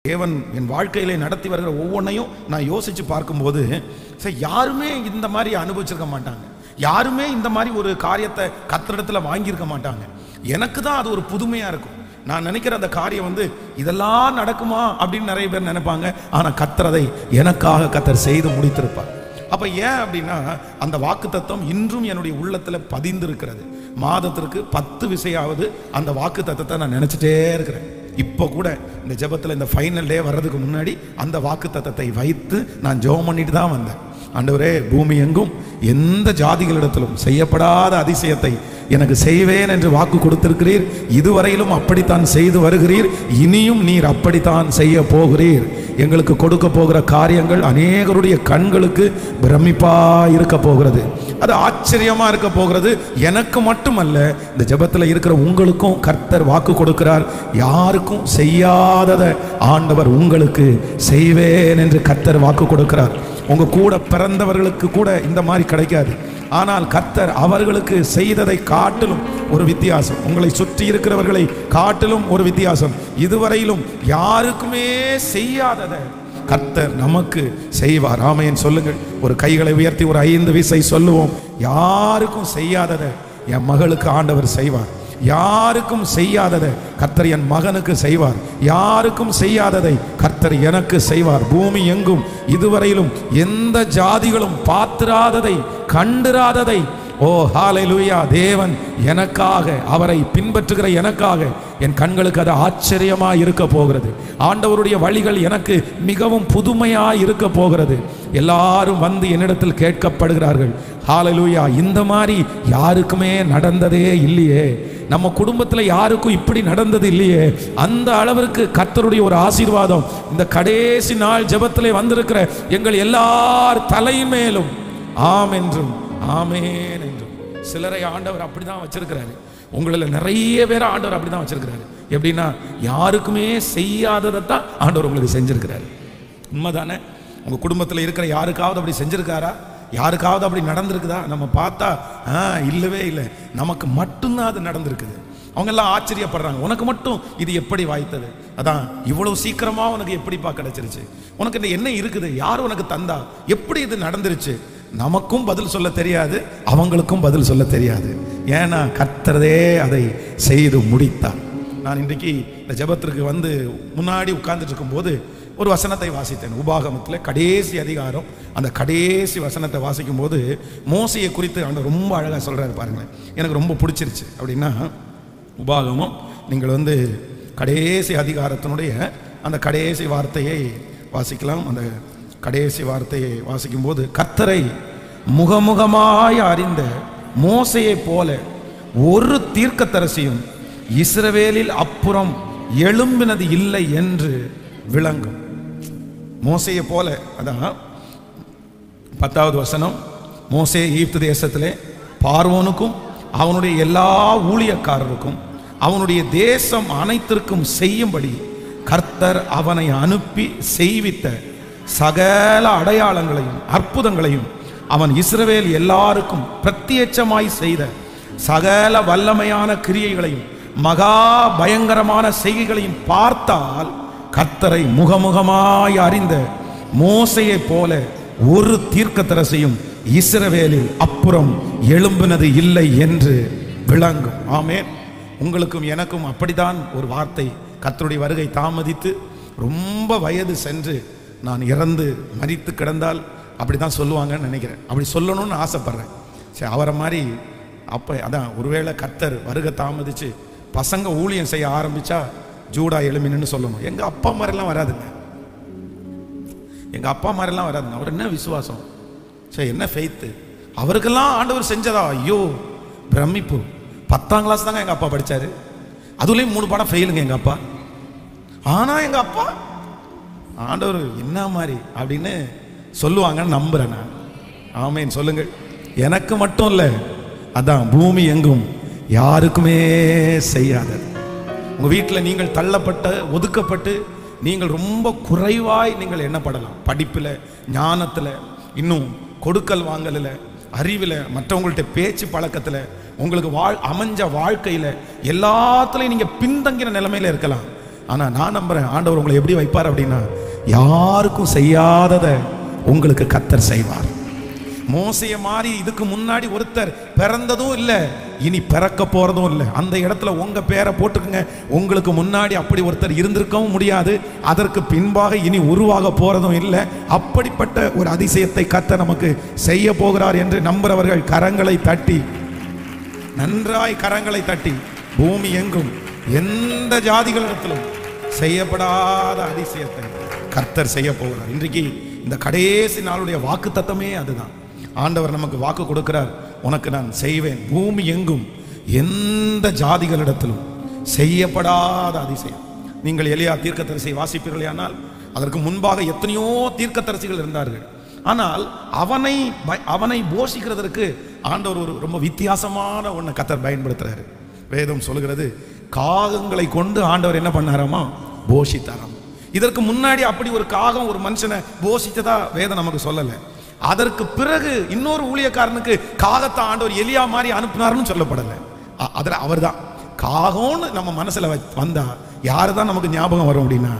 தேவன் என் வாழ்க்கையிலே நடத்தி வருகிற ஒவ்வொன்றையும் நான் யோசிச்சு பார்க்கும்போது சரி யாருமே இந்த மாதிரி அனுபவிச்சிருக்க மாட்டாங்க யாருமே இந்த மாதிரி ஒரு காரியத்தை கத்திரிடத்துல வாங்கியிருக்க மாட்டாங்க எனக்கு தான் அது ஒரு புதுமையா இருக்கும் நான் நினைக்கிற அந்த காரியம் வந்து இதெல்லாம் நடக்குமா அப்படின்னு நிறைய பேர் நினைப்பாங்க ஆனா கத்துறதை எனக்காக கத்தர் செய்து முடித்திருப்பார் அப்ப ஏன் அப்படின்னா அந்த வாக்கு தத்துவம் இன்றும் என்னுடைய உள்ளத்துல பதிந்திருக்கிறது மாதத்திற்கு பத்து விசையாவது அந்த வாக்கு தத்தத்தை நான் நினைச்சிட்டே இருக்கிறேன் இப்போ கூட இந்த ஜெபத்துல இந்த ஃபைனல் டே வர்றதுக்கு முன்னாடி அந்த வாக்கு தத்தத்தை வைத்து நான் ஜெபம் பண்ணிட்டு தான் வந்தேன் ஆண்டவரே பூமி எங்கும் எந்த ஜாதிகளிடத்திலும் செய்யப்படாத அதிசயத்தை எனக்கு செய்வேன் என்று வாக்கு கொடுத்திருக்கிறீர் இதுவரையிலும் அப்படித்தான் செய்து வருகிறீர் இனியும் நீர் அப்படித்தான் செய்ய போகிறீர் எங்களுக்கு கொடுக்க போகிற காரியங்கள் அநேகருடைய கண்களுக்கு பிரமிப்பா இருக்க போகிறது அது ஆச்சரியமா இருக்க போகிறது எனக்கு மட்டுமல்ல இந்த ஜெபத்தில் இருக்கிற உங்களுக்கும் கர்த்தர் வாக்கு கொடுக்கிறார் யாருக்கும் செய்யாததை ஆண்டவர் உங்களுக்கு செய்வேன் என்று கர்த்தர் வாக்கு கொடுக்கிறார் உங்க கூட பிறந்தவர்களுக்கு கூட இந்த மாதிரி கிடைக்காது ஆனால் கர்த்தர் அவர்களுக்கு செய்ததை காட்டிலும் ஒரு வித்தியாசம் உங்களை சுற்றி இருக்கிறவர்களை காட்டிலும் ஒரு வித்தியாசம் இதுவரையிலும் யாருக்குமே செய்யாததை கர்த்தர் நமக்கு செய்வார் ஆமையன் சொல்லுங்கள் ஒரு கைகளை உயர்த்தி ஒரு ஐந்து விசை சொல்லுவோம் யாருக்கும் செய்யாததை என் மகளுக்கு ஆண்டவர் செய்வார் யாருக்கும் செய்யாததை கர்த்தர் என் மகனுக்கு செய்வார் யாருக்கும் செய்யாததை கர்த்தர் எனக்கு செய்வார் பூமி எங்கும் இதுவரையிலும் எந்த ஜாதிகளும் பாத்திராததை கண்டிராததை ஓ ஹalleluya தேவன் எனக்காக அவரை பின்பற்றுகிற எனக்காக என் கண்களுக்கு அது ஆச்சரியமா இருக்க போகிறது ஆண்டவருடைய வழிகள் எனக்கு மிகவும் புதுமையா இருக்க போகிறது எல்லாரும் வந்து என்னிடத்தில் கேட்கப்படுகிறார்கள் ஹalleluya இந்த மாதிரி யாருக்குமே நடந்ததே இல்லையே நம்ம குடும்பத்துல யாருக்கும் இப்படி நடந்தது இல்லையே அந்த அளவிற்கு கர்த்தருடைய ஒரு ஆசீர்வாதம் இந்த கடைசி நாள் ஜெபத்திலே வந்திருக்கிற எங்கள் எல்லார் தலைமேலும் ஆம் என்றும் ஆமேன் என்றும் சிலரை ஆண்டவர் அப்படிதான் வச்சிருக்கிறாரு உங்களில் நிறைய பேர் ஆண்டவர் அப்படிதான் வச்சிருக்கிறாரு எப்படின்னா யாருக்குமே செய்யாததை தான் ஆண்டவர் உங்களுக்கு செஞ்சிருக்கிறாரு உண்மைதானே உங்க குடும்பத்தில் இருக்கிற யாருக்காவது அப்படி செஞ்சிருக்காரா யாருக்காவது அப்படி நடந்திருக்குதா நம்ம பார்த்தா ஆ இல்லவே இல்லை நமக்கு மட்டும்தான் அது நடந்திருக்குது அவங்க எல்லாம் ஆச்சரியப்படுறாங்க உனக்கு மட்டும் இது எப்படி வாய்த்தது அதான் இவ்வளவு சீக்கிரமா உனக்கு எப்படிப்பா கிடைச்சிருச்சு உனக்கு இந்த என்ன இருக்குது யார் உனக்கு தந்தா எப்படி இது நடந்துருச்சு நமக்கும் பதில் சொல்ல தெரியாது அவங்களுக்கும் பதில் சொல்ல தெரியாது ஏன்னா கர்த்தரதே அதை செய்து முடித்தார் நான் இன்றைக்கு இந்த ஜெபத்திற்கு வந்து முன்னாடி உட்கார்ந்துட்டு இருக்கும்போது ஒரு வசனத்தை வாசித்தேன் உபாகமத்தில் கடைசி அதிகாரம் அந்த கடைசி வசனத்தை வாசிக்கும் போது மோசையை குறித்து ஆண்டவர் ரொம்ப அழகாக சொல்றாரு பாருங்களேன் எனக்கு ரொம்ப பிடிச்சிருச்சு அப்படின்னா உபாகமம் நீங்கள் வந்து கடைசி அதிகாரத்தினுடைய அந்த கடைசி வார்த்தையை வாசிக்கலாம் அந்த கடைசி வார்த்தையை வாசிக்கும்போது கர்த்தரை முகமுகமாய் அறிந்த மோசையைப் போல ஒரு தீர்க்கதரிசியும் இஸ்ரவேலில் அப்புறம் எழும்பினது இல்லை என்று விளங்கும் மோசையை போல அதான் பத்தாவது வசனம் மோசே ஈப்து தேசத்திலே பார்வோனுக்கும் அவனுடைய எல்லா ஊழியக்காரருக்கும் அவனுடைய தேசம் அனைத்திற்கும் செய்யும்படி கர்த்தர் அவனை அனுப்பி செய்வித்த சகல அடையாளங்களையும் அற்புதங்களையும் அவன் இஸ்ரவேல் எல்லாருக்கும் பிரத்யட்சமாய் செய்த சகல வல்லமையான கிரியைகளையும் மகா பயங்கரமான செய்கைகளையும் பார்த்தால் கர்த்தரை முகமுகமாய் அறிந்த மோசையைப் போல ஒரு தீர்க்கதரிசியும் இஸ்ரவேலில் அப்புறம் எழும்பினது இல்லை என்று விளங்கும் ஆமென் உங்களுக்கும் எனக்கும் அப்படித்தான் ஒரு வார்த்தை கர்த்தருடைய வருகை தாமதித்து ரொம்ப வயது சென்று நான் இறந்து மரித்து கிடந்தால் அப்படிதான் சொல்லுவாங்கன்னு நினைக்கிறேன் அப்படி சொல்லணும்னு ஆசைப்படுறேன் சரி அவரை மாதிரி அப்போ அதான் ஒருவேளை கர்த்தர் வருகை தாமதிச்சு பசங்க ஊழியம் செய்ய ஆரம்பிச்சா ஜூடா எழுமின்னு சொல்லணும் எங்க அப்பா மாதிரிலாம் வராதுங்க எங்க அப்பா மாதிரிலாம் வராதுங்க அவர் என்ன விசுவாசம் சரி என்ன ஃபெய்த்து அவருக்கெல்லாம் ஆண்டவர் செஞ்சதா ஐயோ பிரமிப்பு பத்தாம் கிளாஸ் தாங்க எங்க அப்பா படிச்சாரு அதுலயும் மூணு பாடம் ஃபெயிலுங்க எங்க அப்பா ஆனா எங்க அப்பா ஆண்டவர் என்ன மாதிரி அப்படின்னு சொல்லுவாங்கன்னு நம்புறேன் நான் ஆமேன் சொல்லுங்கள் எனக்கு மட்டும் இல்லை அதான் பூமி எங்கும் யாருக்குமே செய்யாதது உங்க வீட்டில் நீங்கள் தள்ளப்பட்ட ஒதுக்கப்பட்டு நீங்கள் ரொம்ப குறைவாய் நீங்கள் எண்ணப்படலாம் படிப்பில் ஞானத்தில் இன்னும் கொடுக்கல் வாங்கலில் அறிவில் மற்றவங்கள்ட்ட பேச்சு பழக்கத்தில் உங்களுக்கு வாழ் அமைஞ்ச வாழ்க்கையில் எல்லாத்துலேயும் நீங்கள் பின்தங்கின நிலைமையில இருக்கலாம் ஆனா நான் நம்புறேன் ஆண்டவர் உங்களை எப்படி வைப்பார் அப்படின்னா யாருக்கும் செய்யாததை உங்களுக்கு கத்தர் செய்வார் மோசைய மாதிரி இதுக்கு முன்னாடி ஒருத்தர் பிறந்ததும் இல்லை இனி பிறக்க போறதும் இல்லை அந்த இடத்துல உங்க பேரை போட்டுக்குங்க உங்களுக்கு முன்னாடி அப்படி ஒருத்தர் இருந்திருக்கவும் முடியாது அதற்கு பின்பாக இனி உருவாக போறதும் இல்லை அப்படிப்பட்ட ஒரு அதிசயத்தை கத்த நமக்கு செய்ய போகிறார் என்று நம்புறவர்கள் கரங்களை தட்டி நன்றாய் கரங்களை தட்டி பூமி எங்கும் எந்த ஜாதிகளிடத்திலும் செய்யப்படாத அதிசயத்தை கர்த்தர் செய்ய போகிறார் இன்றைக்கு இந்த கடைசி நாளுடைய வாக்கு தத்தமே அதுதான் ஆண்டவர் நமக்கு வாக்கு கொடுக்கிறார் உனக்கு நான் செய்வேன் பூமி எங்கும் எந்த ஜாதிகளிடத்திலும் செய்யப்படாத அதிசயம் நீங்கள் எலியா தீர்க்கதரிசியை வாசிப்பீர்களேயானால் அதற்கு முன்பாக எத்தனையோ தீர்க்கதரிசிகள் இருந்தார்கள் ஆனால் அவனை ப- அவனை போஷிக்கிறதற்கு ஆண்டவர் ஒரு ரொம்ப வித்தியாசமான ஒண்ணை கத்தர் பயன்படுத்துறாரு வேதம் சொல்லுகிறது காகங்களை கொண்டு ஆண்டவர் என்ன பண்ணாராமா போஷித்தாராம் இதற்கு முன்னாடி அப்படி ஒரு காகம் ஒரு மனுஷனை போஷித்ததா வேதம் நமக்கு சொல்லல அதற்கு பிறகு இன்னொரு ஊழியக்காரனுக்கு காகத்தை ஆண்டவர் எலியா மாதிரி அனுப்பினாருன்னு சொல்லப்படல அ- அதுல அவர்தான் காகம்னு நம்ம மனசுல வ- வந்தா யாரு தான் நமக்கு ஞாபகம் வரும் அப்படின்னா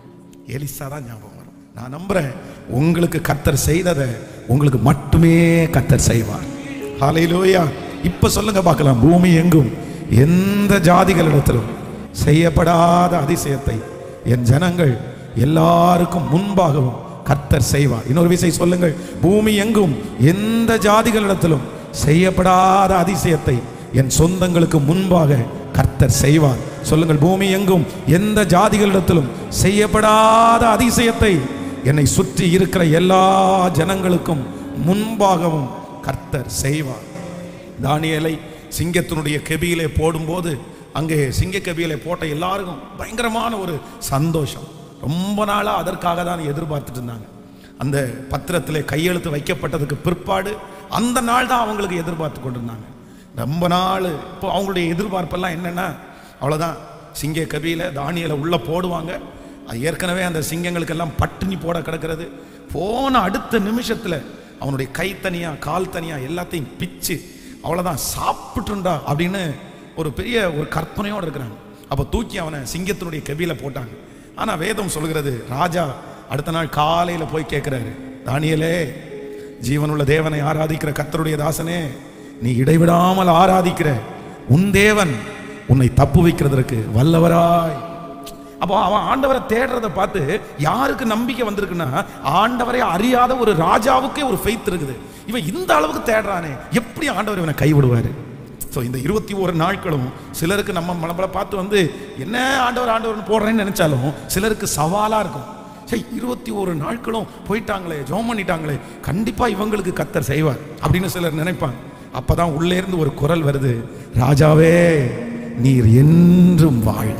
எலிசா தான் ஞாபகம் வரும் நான் நம்புறேன் உங்களுக்கு கத்தர் செய்ததை உங்களுக்கு மட்டுமே கத்தர் செய்வார் ஹalleluya இப்ப சொல்லுங்க பார்க்கலாம் பூமி எங்கும் எந்த ஜாதிகளிடத்திலும் செய்யப்படாத அதிசயத்தை என் ஜனங்கள் எல்லாருக்கும் முன்பாகவும் கர்த்தர் செய்வார் இன்னொரு விஷயம் சொல்லுங்கள் பூமி எங்கும் எந்த ஜாதிகளிடத்திலும் செய்யப்படாத அதிசயத்தை என் சொந்தங்களுக்கு முன்பாக கர்த்தர் செய்வார் சொல்லுங்கள் பூமி எங்கும் எந்த ஜாதிகளிடத்திலும் செய்யப்படாத அதிசயத்தை என்னை சுற்றி இருக்கிற எல்லா ஜனங்களுக்கும் முன்பாகவும் கர்த்தர் செய்வார் தானியேலை சிங்கத்தினுடைய கெபியிலே போடும்போது அங்கே சிங்க கெபியிலே போட்ட எல்லாருக்கும் பயங்கரமான ஒரு சந்தோஷம் ரொம்ப நாளாக அதற்காக தான் எதிர்பார்த்துட்டு இருந்தாங்க அந்த பத்திரத்திலே கையெழுத்து வைக்கப்பட்டதுக்கு பிற்பாடு அந்த நாள் தான் அவங்களுக்கு எதிர்பார்த்து கொண்டிருந்தாங்க ரொம்ப நாள் இப்போ அவங்களுடைய எதிர்பார்ப்பெல்லாம் என்னன்னா அவ்வளோதான் சிங்க கபியில தானியலை உள்ள போடுவாங்க அது ஏற்கனவே அந்த சிங்கங்களுக்கெல்லாம் பட்டினி போட கிடக்கிறது போன அடுத்த நிமிஷத்துல அவனுடைய கை தனியா கால் தனியா எல்லாத்தையும் பிச்சு அவ்வளோதான் சாப்பிட்டுண்டா அப்படின்னு ஒரு பெரிய ஒரு கற்பனையோடு இருக்கிறாங்க அப்போ தூக்கி அவனை சிங்கத்தினுடைய கபியில போட்டாங்க ஆனா வேதம் சொல்கிறது ராஜா அடுத்த நாள் காலையில போய் கேட்கிறாரு தானியலே ஜீவனுள்ள தேவனை ஆராதிக்கிற கர்த்தருடைய தாசனே நீ இடைவிடாமல் ஆராதிக்கிற உன் தேவன் உன்னை தப்பு வைக்கிறதற்கு வல்லவராய் அப்போ அவன் ஆண்டவரை தேடுறத பார்த்து யாருக்கு நம்பிக்கை வந்திருக்குன்னா ஆண்டவரை அறியாத ஒரு ராஜாவுக்கே ஒரு ஃபெய்த் இருக்குது இவன் இந்த அளவுக்கு தேடுறானே எப்படி ஆண்டவர் இவனை கைவிடுவாரு ஸோ இந்த இருபத்தி ஒரு நாட்களும் சிலருக்கு நம்ம மனபல பார்த்து வந்து என்ன ஆண்டவர் ஆண்டவர்னு போடுறேன்னு நினைச்சாலும் சிலருக்கு சவாலா இருக்கும் சரி இருபத்தி ஒரு நாட்களும் போயிட்டாங்களே ஜோம் பண்ணிட்டாங்களே கண்டிப்பா இவங்களுக்கு கத்தர் செய்வார் அப்படின்னு சிலர் நினைப்பாங்க அப்பதான் உள்ளே இருந்து ஒரு குரல் வருது ராஜாவே நீர் என்றும் வாழ்க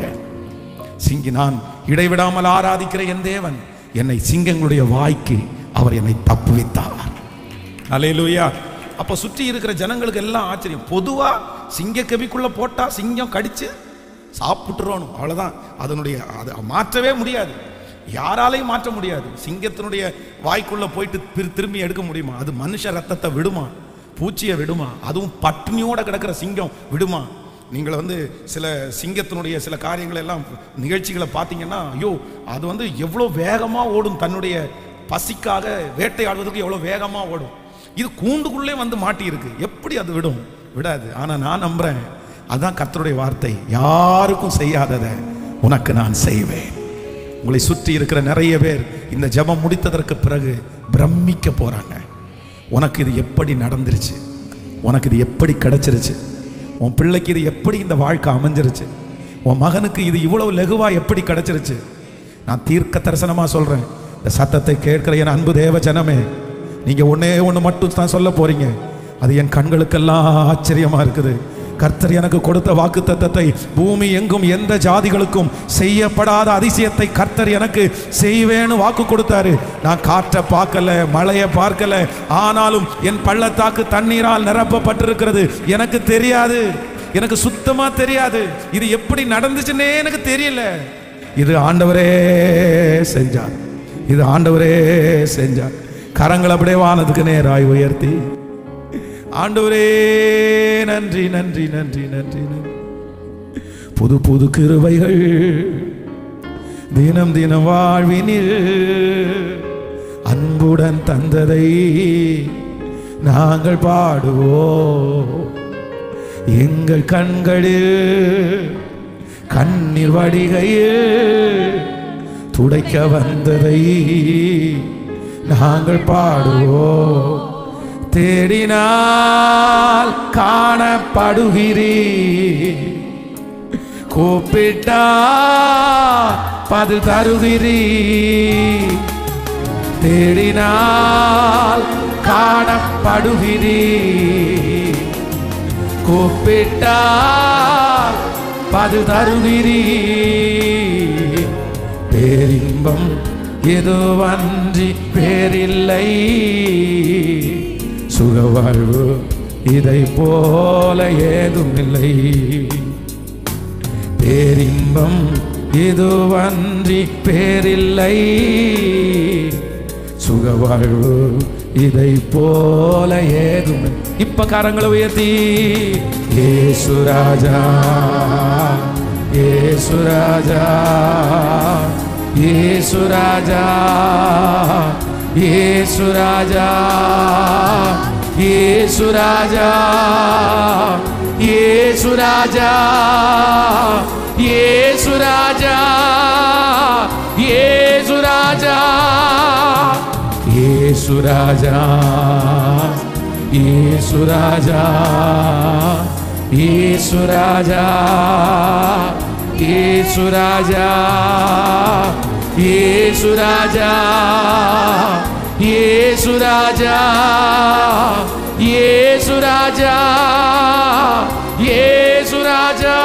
சிங்கி நான் இடைவிடாமல் ஆராதிக்கிற என் தேவன் என்னை சிங்கங்களுடைய வாய்க்கு அவர் என்னை தப்புவித்தார் அலையிலுயா அப்ப சுற்றி இருக்கிற ஜனங்களுக்கு எல்லாம் ஆச்சரியம் பொதுவா சிங்க கவிக்குள்ள போட்டா சிங்கம் கடிச்சு சாப்பிட்டுறோம் அவ்வளவுதான் அதனுடைய அதை மாற்றவே முடியாது யாராலையும் மாற்ற முடியாது சிங்கத்தினுடைய வாய்க்குள்ள போயிட்டு பிர்- திரும்பி எடுக்க முடியுமா அது மனுஷ ரத்தத்தை விடுமா பூச்சியை விடுமா அதுவும் பட்டினியோட கிடக்கிற சிங்கம் விடுமா நீங்கள் வந்து சில சிங்கத்தினுடைய சில காரியங்கள் எல்லாம் நிகழ்ச்சிகளை பார்த்தீங்கன்னா ஐயோ அது வந்து எவ்வளோ வேகமாக ஓடும் தன்னுடைய பசிக்காக வேட்டையாடுவதற்கு எவ்வளோ வேகமாக ஓடும் இது கூண்டுக்குள்ளே வந்து மாட்டி இருக்கு எப்படி அது விடும் விடாது ஆனால் நான் நம்புறேன் அதான் கர்த்தருடைய வார்த்தை யாருக்கும் செய்யாததை உனக்கு நான் செய்வேன் உங்களை சுற்றி இருக்கிற நிறைய பேர் இந்த ஜெபம் முடித்ததற்கு பிறகு பிரமிக்க போறாங்க உனக்கு இது எப்படி நடந்துருச்சு உனக்கு இது எப்படி கிடைச்சிருச்சு உன் பிள்ளைக்கு இது எப்படி இந்த வாழ்க்கை அமைஞ்சிருச்சு உன் மகனுக்கு இது இவ்வளவு லெகுவா எப்படி கிடைச்சிருச்சு நான் தீர்க்க தரிசனமா சொல்றேன் இந்த சத்தத்தை கேட்கிற என் அன்பு தேவ ஜனமே நீங்க ஒண்ணே ஒண்ணு மட்டும் தான் சொல்ல போறீங்க அது என் கண்களுக்கெல்லாம் ஆச்சரியமா இருக்குது கர்த்தர் எனக்கு கொடுத்த வாக்கு தத்தத்தை பூமி எங்கும் எந்த ஜாதிகளுக்கும் செய்யப்படாத அதிசயத்தை கர்த்தர் எனக்கு செய்வேன்னு வாக்கு கொடுத்தாரு நான் காற்றை பார்க்கல மழையை பார்க்கல ஆனாலும் என் பள்ளத்தாக்கு தண்ணீரால் நிரப்பப்பட்டிருக்கிறது எனக்கு தெரியாது எனக்கு சுத்தமா தெரியாது இது எப்படி நடந்துச்சுன்னே எனக்கு தெரியல இது ஆண்டவரே செஞ்சார் இது ஆண்டவரே செஞ்சார் கரங்கள் அப்படியே வானதுக்கு நேராய் உயர்த்தி ஆண்டவரே நன்றி நன்றி நன்றி நன்றி நன்றி புது புது கிருபைகள் தினம் தினம் வாழ்வினில் அன்புடன் தந்ததை நாங்கள் பாடுவோம் எங்கள் கண்களில் கண்ணீர் வடிகையில் துடைக்க வந்ததை நாங்கள் பாடுவோம் தேடினால் காணப்படுகிறீ கூப்பிட்டா பதில் தருகிறீ தேடினால் காணப்படுகிறீ கூப்பிட்டா பதில் தருகிறீ பேரின்பம் எதுவன்றி பேரில்லை சுகவாழ்வு இதை போல ஏதும் இல்லை பேரின்பம் இதுவன்றி பேரில்லை சுகவாழ்வு இதை போல ஏதும் இப்ப கரங்களை உயர்த்தி ஏசுராஜா ஏசுராஜா ஏசுராஜா ஏசுராஜா ஏசுராஜா ஏசுராஜா ஏசுராஜா ஏசுராஜா ஏசுராஜா ஏசுராஜா ஏசுராஜா ஏசுராஜா ஏசுராஜா ஏசுராஜா ஏசுராஜா ஏசுராஜா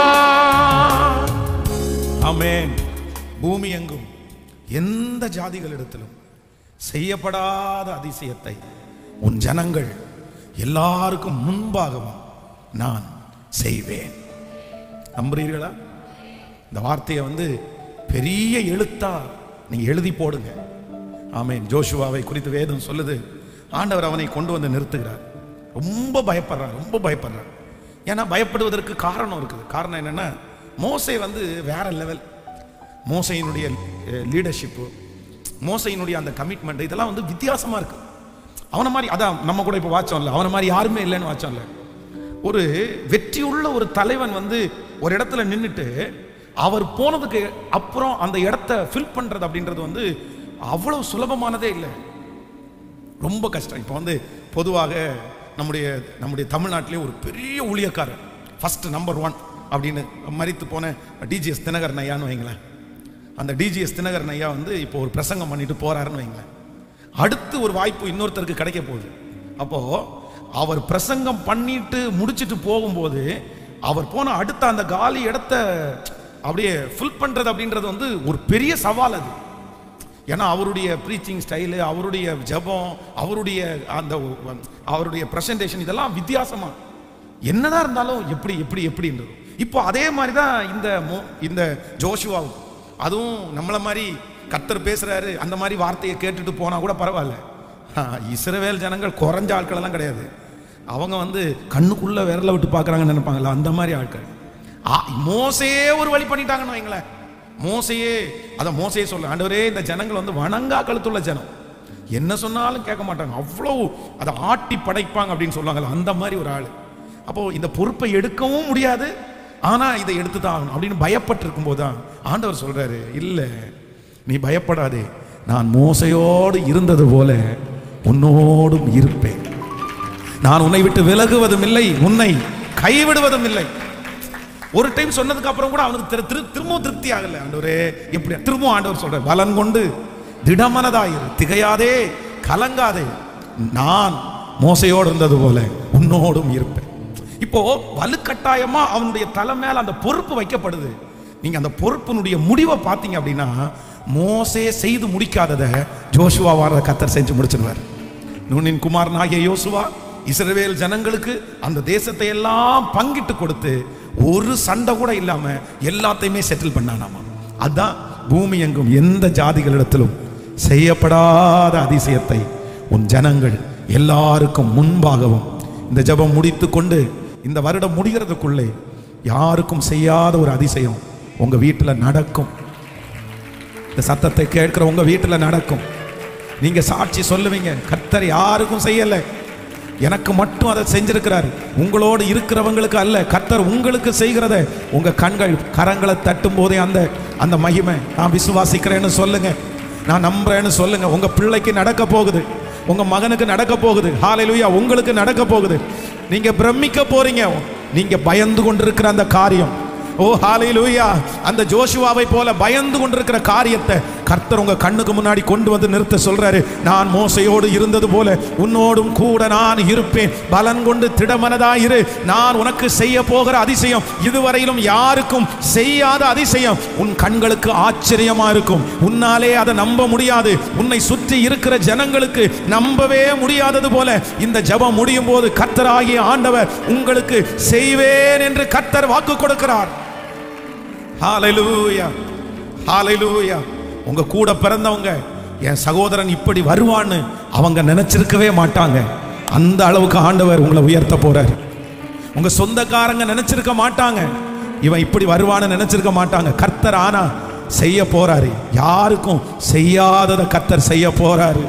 ஆமென் பூமி எங்கும் எந்த ஜாதிகளிடத்திலும் செய்யப்படாத அதிசயத்தை உன் ஜனங்கள் எல்லாருக்கும் முன்பாகவும் நான் செய்வேன் நம்புறீர்களா இந்த வார்த்தையை வந்து பெரிய எழுத்தா நீங்க எழுதி போடுங்க ஆமென் ஜோஷுவாவை குறித்து வேதம் சொல்லுது ஆண்டவர் அவனை கொண்டு வந்து நிறுத்துகிறார் ரொம்ப பயப்படுறார் ரொம்ப பயப்படுறார் ஏன்னா பயப்படுவதற்கு காரணம் இருக்குது காரணம் என்னன்னா மோசே வந்து வேற லெவல் மோசையினுடைய லீடர்ஷிப்பு மோசையினுடைய அந்த கமிட்மெண்ட் இதெல்லாம் வந்து வித்தியாசமா இருக்கு அவனை மாதிரி அதான் நம்ம கூட இப்போ வாச்சோம்ல அவனை மாதிரி யாருமே இல்லைன்னு வாச்சோம்ல ஒரு வெற்றியுள்ள ஒரு தலைவன் வந்து ஒரு இடத்துல நின்றுட்டு அவர் போனதுக்கு அப்புறம் அந்த இடத்த ஃபில் பண்றது அப்படின்றது வந்து அவ்வளவு சுலபமானதே இல்லை ரொம்ப கஷ்டம் இப்போ வந்து பொதுவாக நம்முடைய நம்முடைய தமிழ்நாட்டிலே ஒரு பெரிய ஊழியக்காரர் ஃபர்ஸ்ட் நம்பர் ஒன் அப்படின்னு மறித்து போன டிஜிஎஸ் தினகரன் ஐயான்னு வைங்களேன் அந்த டிஜிஎஸ் தினகரன் ஐயா வந்து இப்போ ஒரு பிரசங்கம் பண்ணிட்டு போறாருன்னு வைங்களேன் அடுத்து ஒரு வாய்ப்பு இன்னொருத்தருக்கு கிடைக்க போகுது அப்போ அவர் பிரசங்கம் பண்ணிட்டு முடிச்சிட்டு போகும்போது அவர் போன அடுத்த அந்த காலி இடத்த அப்படியே ஃபில் பண்றது அப்படின்றது வந்து ஒரு பெரிய சவால் அது ஏன்னா அவருடைய ப்ரீச்சிங் ஸ்டைலு அவருடைய ஜெபம் அவருடைய அந்த அவருடைய ப்ரெசன்டேஷன் இதெல்லாம் வித்தியாசமா என்னதான் இருந்தாலும் எப்படி எப்படி எப்படின்றது இப்போ அதே மாதிரி தான் இந்த மோ- இந்த ஜோஷுவாவும் அதுவும் நம்மளை மாதிரி கத்தர் பேசுறாரு அந்த மாதிரி வார்த்தையை கேட்டுட்டு போனா கூட பரவாயில்ல ஆ, இஸ்ரவேல் ஜனங்கள் குறைஞ்ச ஆட்கள் எல்லாம் கிடையாது அவங்க வந்து கண்ணுக்குள்ள விரல விட்டு பார்க்கறாங்கன்னு நினைப்பாங்கல்ல அந்த மாதிரி ஆட்கள் ஆ, மோசையே ஒரு வழி பண்ணிட்டாங்கன்னு வைங்களேன் மோசையே அத மோசையே சொல்ல ஆண்டவரே இந்த ஜனங்கள் வந்து வணங்கா கழுத்துள்ள ஜனம் என்ன சொன்னாலும் கேட்க மாட்டாங்க அவ்வளவு அதை ஆட்டி படைப்பாங்க அப்படின்னு சொல்லுவாங்கல்ல அந்த மாதிரி ஒரு ஆள் அப்போ இந்த பொறுப்பை எடுக்கவும் முடியாது ஆனா இதை எடுத்து தான் ஆகணும் அப்படின்னு பயப்பட்டிருக்கும் போதுதான் ஆண்டவர் சொல்றாரு இல்ல நீ பயப்படாதே நான் மோசையோடு இருந்தது போல உன்னோடும் இருப்பேன் நான் உன்னை விட்டு விலகுவதும் இல்லை உன்னை கைவிடுவதும் இல்லை ஒரு டைம் சொன்னதுக்கு அப்புறம் கூட அவனுக்கு திரு- திரு- திரும்பவும் திருப்தி ஆகல ஆண்டவரே எப்படி திரும்பவும் ஆண்டவர் சொல்ற பலன் கொண்டு திடமனதாயிரு திகையாதே கலங்காதே நான் மோசையோடு இருந்தது போல உன்னோடும் இருப்பேன் இப்போ வலுக்கட்டாயமா அவனுடைய தலை மேல அந்த பொறுப்பு வைக்கப்படுது நீங்க அந்த பொறுப்பினுடைய முடிவை பார்த்தீங்க அப்படின்னா மோசே செய்து முடிக்காததை ஜோஷுவா வார கத்தர் செஞ்சு முடிச்சிருவார் நூனின் குமாரனாகிய யோசுவா இஸ்ரவேல் ஜனங்களுக்கு அந்த தேசத்தை எல்லாம் பங்கிட்டு கொடுத்து ஒரு சண்டை கூட இல்லாம எல்லாத்தையுமே செட்டில் பண்ணானாமா அதான் பூமி எங்கும் எந்த ஜாதிகளிடத்திலும் செய்யப்படாத அதிசயத்தை உன் ஜனங்கள் எல்லாருக்கும் முன்பாகவும் இந்த ஜெபம் முடித்து கொண்டு இந்த வருடம் முடிகிறதுக்குள்ளே யாருக்கும் செய்யாத ஒரு அதிசயம் உங்க வீட்டில் நடக்கும் இந்த சத்தத்தை கேட்கிற உங்க வீட்டில் நடக்கும் நீங்க சாட்சி சொல்லுவீங்க கர்த்தர் யாருக்கும் செய்யலை எனக்கு மட்டும் அதை செஞ்சிருக்கிறார் உங்களோடு இருக்கிறவங்களுக்கு அல்ல கர்த்தர் உங்களுக்கு செய்கிறத உங்க கண்கள் கரங்களை தட்டும் போதே அந்த அந்த மகிமை நான் விசுவாசிக்கிறேன்னு சொல்லுங்க நான் நம்புறேன்னு சொல்லுங்க உங்க பிள்ளைக்கு நடக்க போகுது உங்க மகனுக்கு நடக்க போகுது ஹalleluya உங்களுக்கு நடக்க போகுது நீங்க பிரமிக்க போறீங்க நீங்க பயந்து கொண்டிருக்கிற அந்த காரியம் ஓ ஹalleluya அந்த ஜோஷுவாவை போல பயந்து கொண்டிருக்கிற காரியத்தை கர்த்தர் உங்க கண்ணுக்கு முன்னாடி கொண்டு வந்து நிறுத்த சொல்றாரு நான் மோசையோடு இருந்தது போல உன்னோடும் கூட நான் இருப்பேன் பலன் கொண்டு திடமனதாயிரு நான் உனக்கு செய்ய போகிற அதிசயம் இதுவரையிலும் யாருக்கும் செய்யாத அதிசயம் உன் கண்களுக்கு ஆச்சரியமா இருக்கும் உன்னாலே அதை நம்ப முடியாது உன்னை சுற்றி இருக்கிற ஜனங்களுக்கு நம்பவே முடியாதது போல இந்த ஜெபம் முடியும் போது கர்த்தராகிய ஆண்டவர் உங்களுக்கு செய்வேன் என்று கர்த்தர் வாக்கு கொடுக்கிறார் ஹalleluya ஹalleluya உங்க கூட பிறந்தவங்க என் சகோதரன் இப்படி வருவான்னு அவங்க நினைச்சிருக்கவே மாட்டாங்க அந்த அளவுக்கு ஆண்டவர் உங்களை உயர்த்த போறார் உங்க சொந்தக்காரங்க நினைச்சிருக்க மாட்டாங்க இவன் இப்படி வருவான்னு நினைச்சிருக்க மாட்டாங்க கர்த்தர் ஆனா செய்ய போறாரு யாருக்கும் செய்யாததை கர்த்தர் செய்ய போறாரு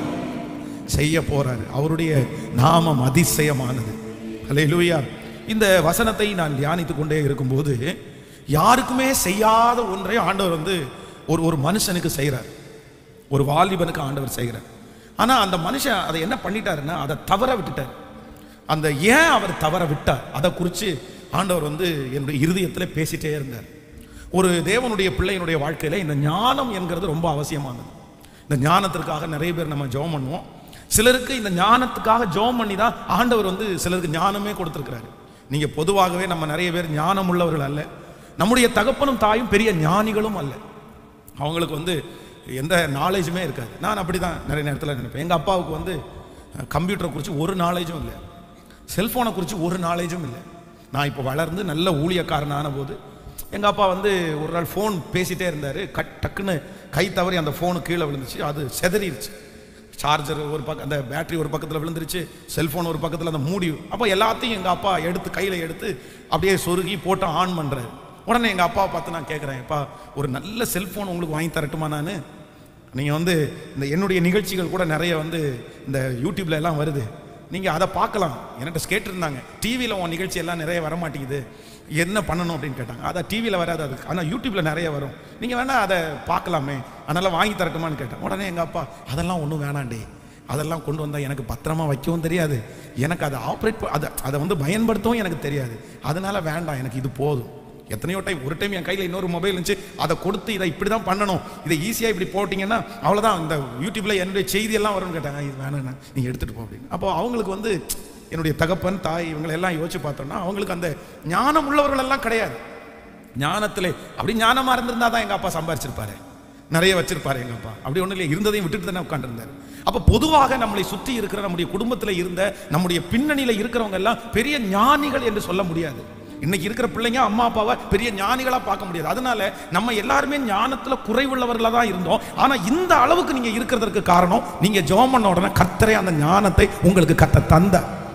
செய்ய போறாரு அவருடைய நாமம் அதிசயமானது அல்லேலூயா இந்த வசனத்தை நான் தியானித்துக் கொண்டே இருக்கும்போது யாருக்குமே செய்யாத ஒன்றை ஆண்டவர் வந்து ஒரு ஒரு மனுஷனுக்கு செய்கிறார் ஒரு வாலிபனுக்கு ஆண்டவர் செய்கிறார் ஆனா அந்த மனுஷன் அதை என்ன பண்ணிட்டாருன்னா அதை தவற விட்டுட்டார் அந்த ஏன் அவர் தவற விட்டார் அதை குறித்து ஆண்டவர் வந்து என்னுடைய இருதயத்தில் பேசிட்டே இருந்தார் ஒரு தேவனுடைய பிள்ளையினுடைய வாழ்க்கையில இந்த ஞானம் என்கிறது ரொம்ப அவசியமானது இந்த ஞானத்திற்காக நிறைய பேர் நம்ம ஜெபம் பண்ணுவோம் சிலருக்கு இந்த ஞானத்துக்காக ஜெபம் பண்ணி தான் ஆண்டவர் வந்து சிலருக்கு ஞானமே கொடுத்துருக்கிறாரு நீங்க பொதுவாகவே நம்ம நிறைய பேர் ஞானம் உள்ளவர்கள் அல்ல நம்முடைய தகப்பனும் தாயும் பெரிய ஞானிகளும் அல்ல அவங்களுக்கு வந்து எந்த நாலேஜுமே இருக்காது நான் அப்படி தான் நிறைய நேரத்தில் நினைப்பேன் எங்கள் அப்பாவுக்கு வந்து கம்ப்யூட்டரை குறித்து ஒரு நாலேஜும் இல்லை செல்ஃபோனை குறித்து ஒரு நாலேஜும் இல்லை நான் இப்போ வளர்ந்து நல்ல ஊழியக்காரனான போது எங்கள் அப்பா வந்து ஒரு நாள் ஃபோன் பேசிகிட்டே இருந்தார் கட் டக்குன்னு கை தவறி அந்த ஃபோனு கீழே விழுந்துச்சு அது செதறிடுச்சு சார்ஜர் ஒரு பக்கம் அந்த பேட்டரி ஒரு பக்கத்தில் விழுந்துருச்சு செல்ஃபோன் ஒரு பக்கத்தில் அந்த மூடி அப்போ எல்லாத்தையும் எங்கள் அப்பா எடுத்து கையில் எடுத்து அப்படியே சொருகி போட்டு ஆன் பண்ணுறாரு உடனே எங்கள் அப்பாவை பார்த்து நான் கேட்குறேன் அப்பா ஒரு நல்ல செல்ஃபோன் உங்களுக்கு வாங்கி தரட்டுமா நான் நீங்கள் வந்து இந்த என்னுடைய நிகழ்ச்சிகள் கூட நிறைய வந்து இந்த யூடியூப்ல எல்லாம் வருது நீங்கள் அதை பார்க்கலாம் என்கிட்ட கேட்டிருந்தாங்க டிவியில் உன் நிகழ்ச்சி எல்லாம் நிறைய வர மாட்டேங்குது என்ன பண்ணணும் அப்படின்னு கேட்டாங்க அதை டிவியில் வராது அது ஆனால் யூடியூப்ல நிறைய வரும் நீங்கள் வேணா அதை பார்க்கலாமே அதனால் வாங்கி தரட்டுமான்னு கேட்டேன் உடனே எங்கள் அப்பா அதெல்லாம் ஒன்றும் வேணாண்டே அதெல்லாம் கொண்டு வந்தால் எனக்கு பத்திரமா வைக்கவும் தெரியாது எனக்கு அதை ஆப்ரேட் அதை அதை வந்து பயன்படுத்தவும் எனக்கு தெரியாது அதனால வேண்டாம் எனக்கு இது போதும் எத்தனையோ டைம் ஒரு டைம் என் கையில் இன்னொரு மொபைல் இருந்துச்சு அதை கொடுத்து இதை இப்படி தான் பண்ணணும் இதை ஈஸியாக இப்படி போட்டிங்கன்னா அவ்வளோதான் இந்த யூடியூப்ல என்னுடைய செய்தியெல்லாம் வரும்னு கேட்டாங்க இது வேணாண்ணா நீங்கள் எடுத்துகிட்டு போ அப்படின்னு அப்போ அவங்களுக்கு வந்து என்னுடைய தகப்பன் தாய் இவங்களை எல்லாம் யோசிச்சு பார்த்தோம்னா அவங்களுக்கு அந்த ஞானம் உள்ளவர்கள் எல்லாம் கிடையாது ஞானத்திலே அப்படி ஞானமாக இருந்திருந்தா தான் எங்கள் அப்பா சம்பாரிச்சிருப்பாரு நிறைய வச்சிருப்பாரு எங்க அப்பா அப்படி ஒன்றும் இல்லை இருந்ததையும் விட்டுட்டு தானே உட்காந்துருந்தாரு அப்போ பொதுவாக நம்மளை சுற்றி இருக்கிற நம்முடைய குடும்பத்தில் இருந்த நம்முடைய பின்னணியில் இருக்கிறவங்க எல்லாம் பெரிய ஞானிகள் என்று சொல்ல முடியாது இன்னைக்கு இருக்கிற பிள்ளைங்க அம்மா அப்பாவை பெரிய ஞானிகளா பார்க்க முடியாது அதனால நம்ம எல்லாருமே ஞானத்துல குறைவுள்ளவர்களா தான் இருந்தோம் ஆனா இந்த அளவுக்கு நீங்க இருக்கிறதற்கு காரணம் நீங்க ஜெபம் பண்ண உடனே கர்த்தரே அந்த ஞானத்தை உங்களுக்கு கத்த தந்த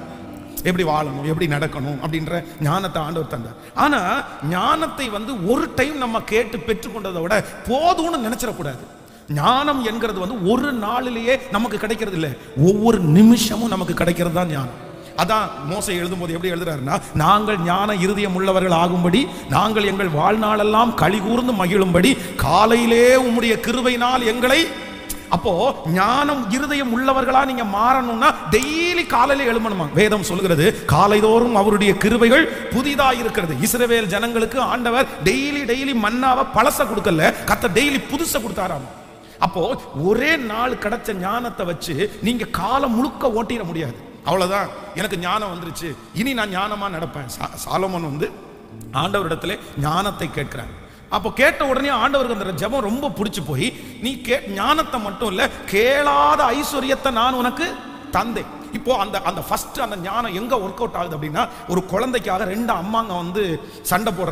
எப்படி வாழணும் எப்படி நடக்கணும் அப்படின்ற ஞானத்தை ஆண்டவர் தந்தார் ஆனா ஞானத்தை வந்து ஒரு டைம் நம்ம கேட்டு பெற்றுக்கொண்டதை விட போதும்னு நினைச்சிடக்கூடாது ஞானம் என்கிறது வந்து ஒரு நாளிலேயே நமக்கு கிடைக்கிறது இல்லை ஒவ்வொரு நிமிஷமும் நமக்கு கிடைக்கிறது தான் ஞானம் அதான் மோசை எழுதும்போது எப்படி எழுதுறாருன்னா நாங்கள் ஞான இருதயம் உள்ளவர்கள் ஆகும்படி நாங்கள் எங்கள் வாழ்நாளெல்லாம் களி கூர்ந்து மகிழும்படி காலையிலே உம்முடைய கிருபையினால் எங்களை அப்போ ஞானம் இருதயம் உள்ளவர்களா நீங்க மாறணும்னா டெய்லி காலையில எழுமணுமா வேதம் சொல்கிறது காலைதோறும் அவருடைய கிருபைகள் புதிதா இருக்கிறது இஸ்ரவேல் ஜனங்களுக்கு ஆண்டவர் டெய்லி டெய்லி மன்னாவை பழச கொடுக்கல கத்த டெய்லி புதுசை கொடுத்தாராம் அப்போ ஒரே நாள் கிடைச்ச ஞானத்தை வச்சு நீங்க காலம் முழுக்க ஓட்டிட முடியாது அவ்வளவுதான் எனக்கு ஞானம் வந்துருச்சு இனி நான் ஞானமா நடப்பேன் சா- சாலமோன் வந்து ஆண்டவரிடத்துல ஞானத்தை கேட்கிறார் அப்போ கேட்ட உடனே ஆண்டவருக்கு அந்த ஜெபம் ரொம்ப பிடிச்சு போய் நீ கே ஞானத்தை மட்டும் இல்ல கேளாத ஐஸ்வர்யத்தை நான் உனக்கு தந்தேன் இப்போ அந்த அந்த ஃபர்ஸ்ட் அந்த ஞானம் எங்க ஒர்க் அவுட் ஆகுது அப்படின்னா ஒரு குழந்தைக்காக ரெண்டு அம்மாங்க வந்து சண்டை போடுறாங்க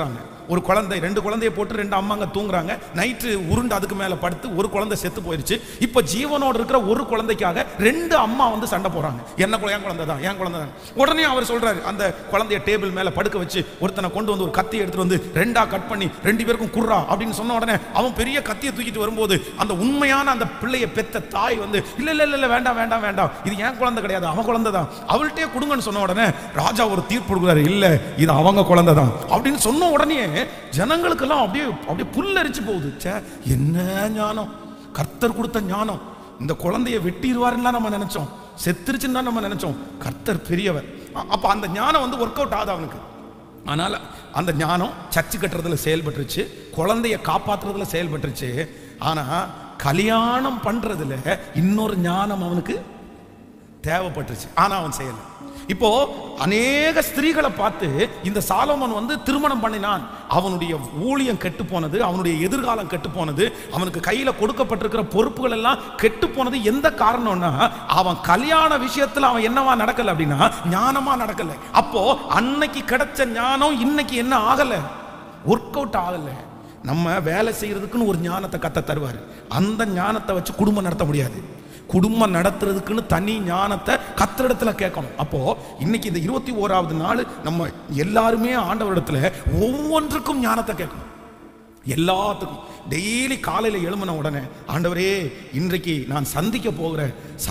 ஒரு குழந்தை ரெண்டு குழந்தைய போட்டு ரெண்டு அம்மாங்க தூங்குறாங்க நைட்டு உருண்டு அதுக்கு மேல படுத்து ஒரு குழந்தை செத்து போயிருச்சு இப்போ ஜீவனோடு இருக்கிற ஒரு குழந்தைக்காக ரெண்டு அம்மா வந்து சண்டை போறாங்க என்ன குழந்தை என் குழந்தை தான் என் குழந்தை தான் உடனே அவர் சொல்றாரு அந்த குழந்தைய டேபிள் மேல படுக்க வச்சு ஒருத்தனை கொண்டு வந்து ஒரு கத்தி எடுத்துட்டு வந்து ரெண்டா கட் பண்ணி ரெண்டு பேருக்கும் குர்ரா அப்படின்னு சொன்ன உடனே அவன் பெரிய கத்தியை தூக்கிட்டு வரும்போது அந்த உண்மையான அந்த பிள்ளையை பெத்த தாய் வந்து இல்ல இல்ல இல்ல இல்ல வேண்டாம் வேண்டாம் வேண்டாம் இது என் குழந்தை கிடையாது அவன் குழந்தை தான் அவள்கிட்டயே கொடுங்கன்னு சொன்ன உடனே ராஜா ஒரு தீர்ப்பு கொடுக்குறாரு இல்ல இது அவங்க குழந்தை தான் அப்படின்னு சொன்ன உடனே ஜனங்களுக்கெல்லாம் அப்படியே அப்படியே புல்லரிச்சு போகுது ச்சே என்ன ஞானம் கர்த்தர் கொடுத்த ஞானம் இந்த குழந்தைய வெட்டிடுவாருன்னு நம்ம நினைச்சோம் செத்துருச்சுன்னு தான் நம்ம நினைச்சோம் கர்த்தர் பெரியவர் அ- அப்ப அந்த ஞானம் வந்து ஒர்க் அவுட் ஆகுது அவனுக்கு ஆனால் அந்த ஞானம் சர்ச்சு கட்டுறதுல செயல்பட்டுருச்சு குழந்தைய காப்பாத்துறதுல செயல்பட்டுருச்சு ஆனா கல்யாணம் பண்றதுல இன்னொரு ஞானம் அவனுக்கு தேவைப்பட்டுருச்சு ஆனா அவன் செய்யல இப்போ அநேக ஸ்திரீகளை பார்த்து இந்த சாலமன் வந்து திருமணம் பண்ணினான் அவனுடைய ஊழியம் கெட்டு போனது அவனுடைய எதிர்காலம் கெட்டு போனது அவனுக்கு கையில கொடுக்கப்பட்டிருக்கிற பொறுப்புகள் எல்லாம் கெட்டு போனது எந்த காரணம்னா அவன் கல்யாண விஷயத்துல அவன் என்னவா நடக்கல அப்படின்னா ஞானமா நடக்கல அப்போ அன்னைக்கு கிடைச்ச ஞானம் இன்னைக்கு என்ன ஆகல ஒர்க் அவுட் ஆகல நம்ம வேலை செய்யறதுக்குன்னு ஒரு ஞானத்தை கத்த தருவார் அந்த ஞானத்தை வச்சு குடும்பம் நடத்த முடியாது குடும்பம் நடத்துறதுக்குன்னு தனி ஞானத்தை கத்திரிடத்துல கேட்கணும் அப்போ இன்னைக்கு இந்த இருபத்தி ஓராவது நாள் நம்ம எல்லாருமே ஆண்டவரிடத்துல ஒவ்வொன்றுக்கும் ஞானத்தை கேட்கணும் எல்லாத்துக்கும் டெய்லி காலையில் எழும்பின உடனே ஆண்டவரே இன்றைக்கு நான் சந்திக்க போகிற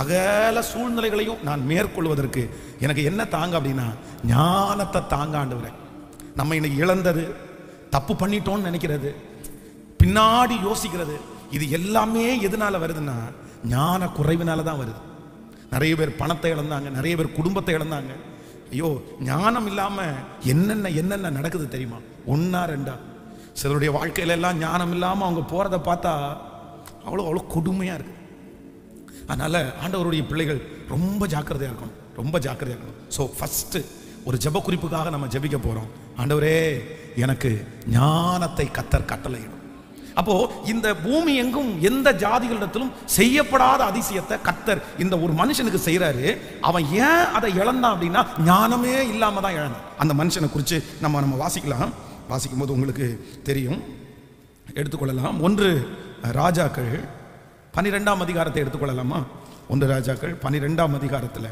சகல சூழ்நிலைகளையும் நான் மேற்கொள்வதற்கு எனக்கு என்ன தாங்க அப்படின்னா ஞானத்தை தாங்க ஆண்டவரே நம்ம இன்னைக்கு இழந்தது தப்பு பண்ணிட்டோம்னு நினைக்கிறது பின்னாடி யோசிக்கிறது இது எல்லாமே எதனால வருதுன்னா ஞான குறைவினால தான் வருது நிறைய பேர் பணத்தை இழந்தாங்க நிறைய பேர் குடும்பத்தை இழந்தாங்க ஐயோ ஞானம் இல்லாம என்னென்ன என்னென்ன நடக்குது தெரியுமா ஒன்னா ரெண்டா சிலருடைய வாழ்க்கையில எல்லாம் ஞானம் இல்லாம அவங்க போறத பார்த்தா அவ்வளோ அவ்வளோ கொடுமையா இருக்கு அதனால ஆண்டவருடைய பிள்ளைகள் ரொம்ப ஜாக்கிரதையா இருக்கணும் ரொம்ப ஜாக்கிரதையா இருக்கணும் ஸோ ஃபர்ஸ்ட் ஒரு ஜெப குறிப்புக்காக நம்ம ஜெபிக்க போறோம் ஆண்டவரே எனக்கு ஞானத்தை கத்தர் கட்டளையிடும் அப்போ இந்த பூமி எங்கும் எந்த ஜாதிகளிடத்திலும் செய்யப்படாத அதிசயத்தை கத்தர் இந்த ஒரு மனுஷனுக்கு செய்றாரு அவன் ஏன் அதை இழந்தான் அப்படின்னா ஞானமே இல்லாம தான் இழந்தான் அந்த மனுஷனை குறித்து நம்ம நம்ம வாசிக்கலாம் வாசிக்கும் போது உங்களுக்கு தெரியும் எடுத்துக்கொள்ளலாம் ஒன்று ராஜாக்கள் பனிரெண்டாம் அதிகாரத்தை எடுத்துக்கொள்ளலாமா ஒன்று ராஜாக்கள் பனிரெண்டாம் அதிகாரத்தில்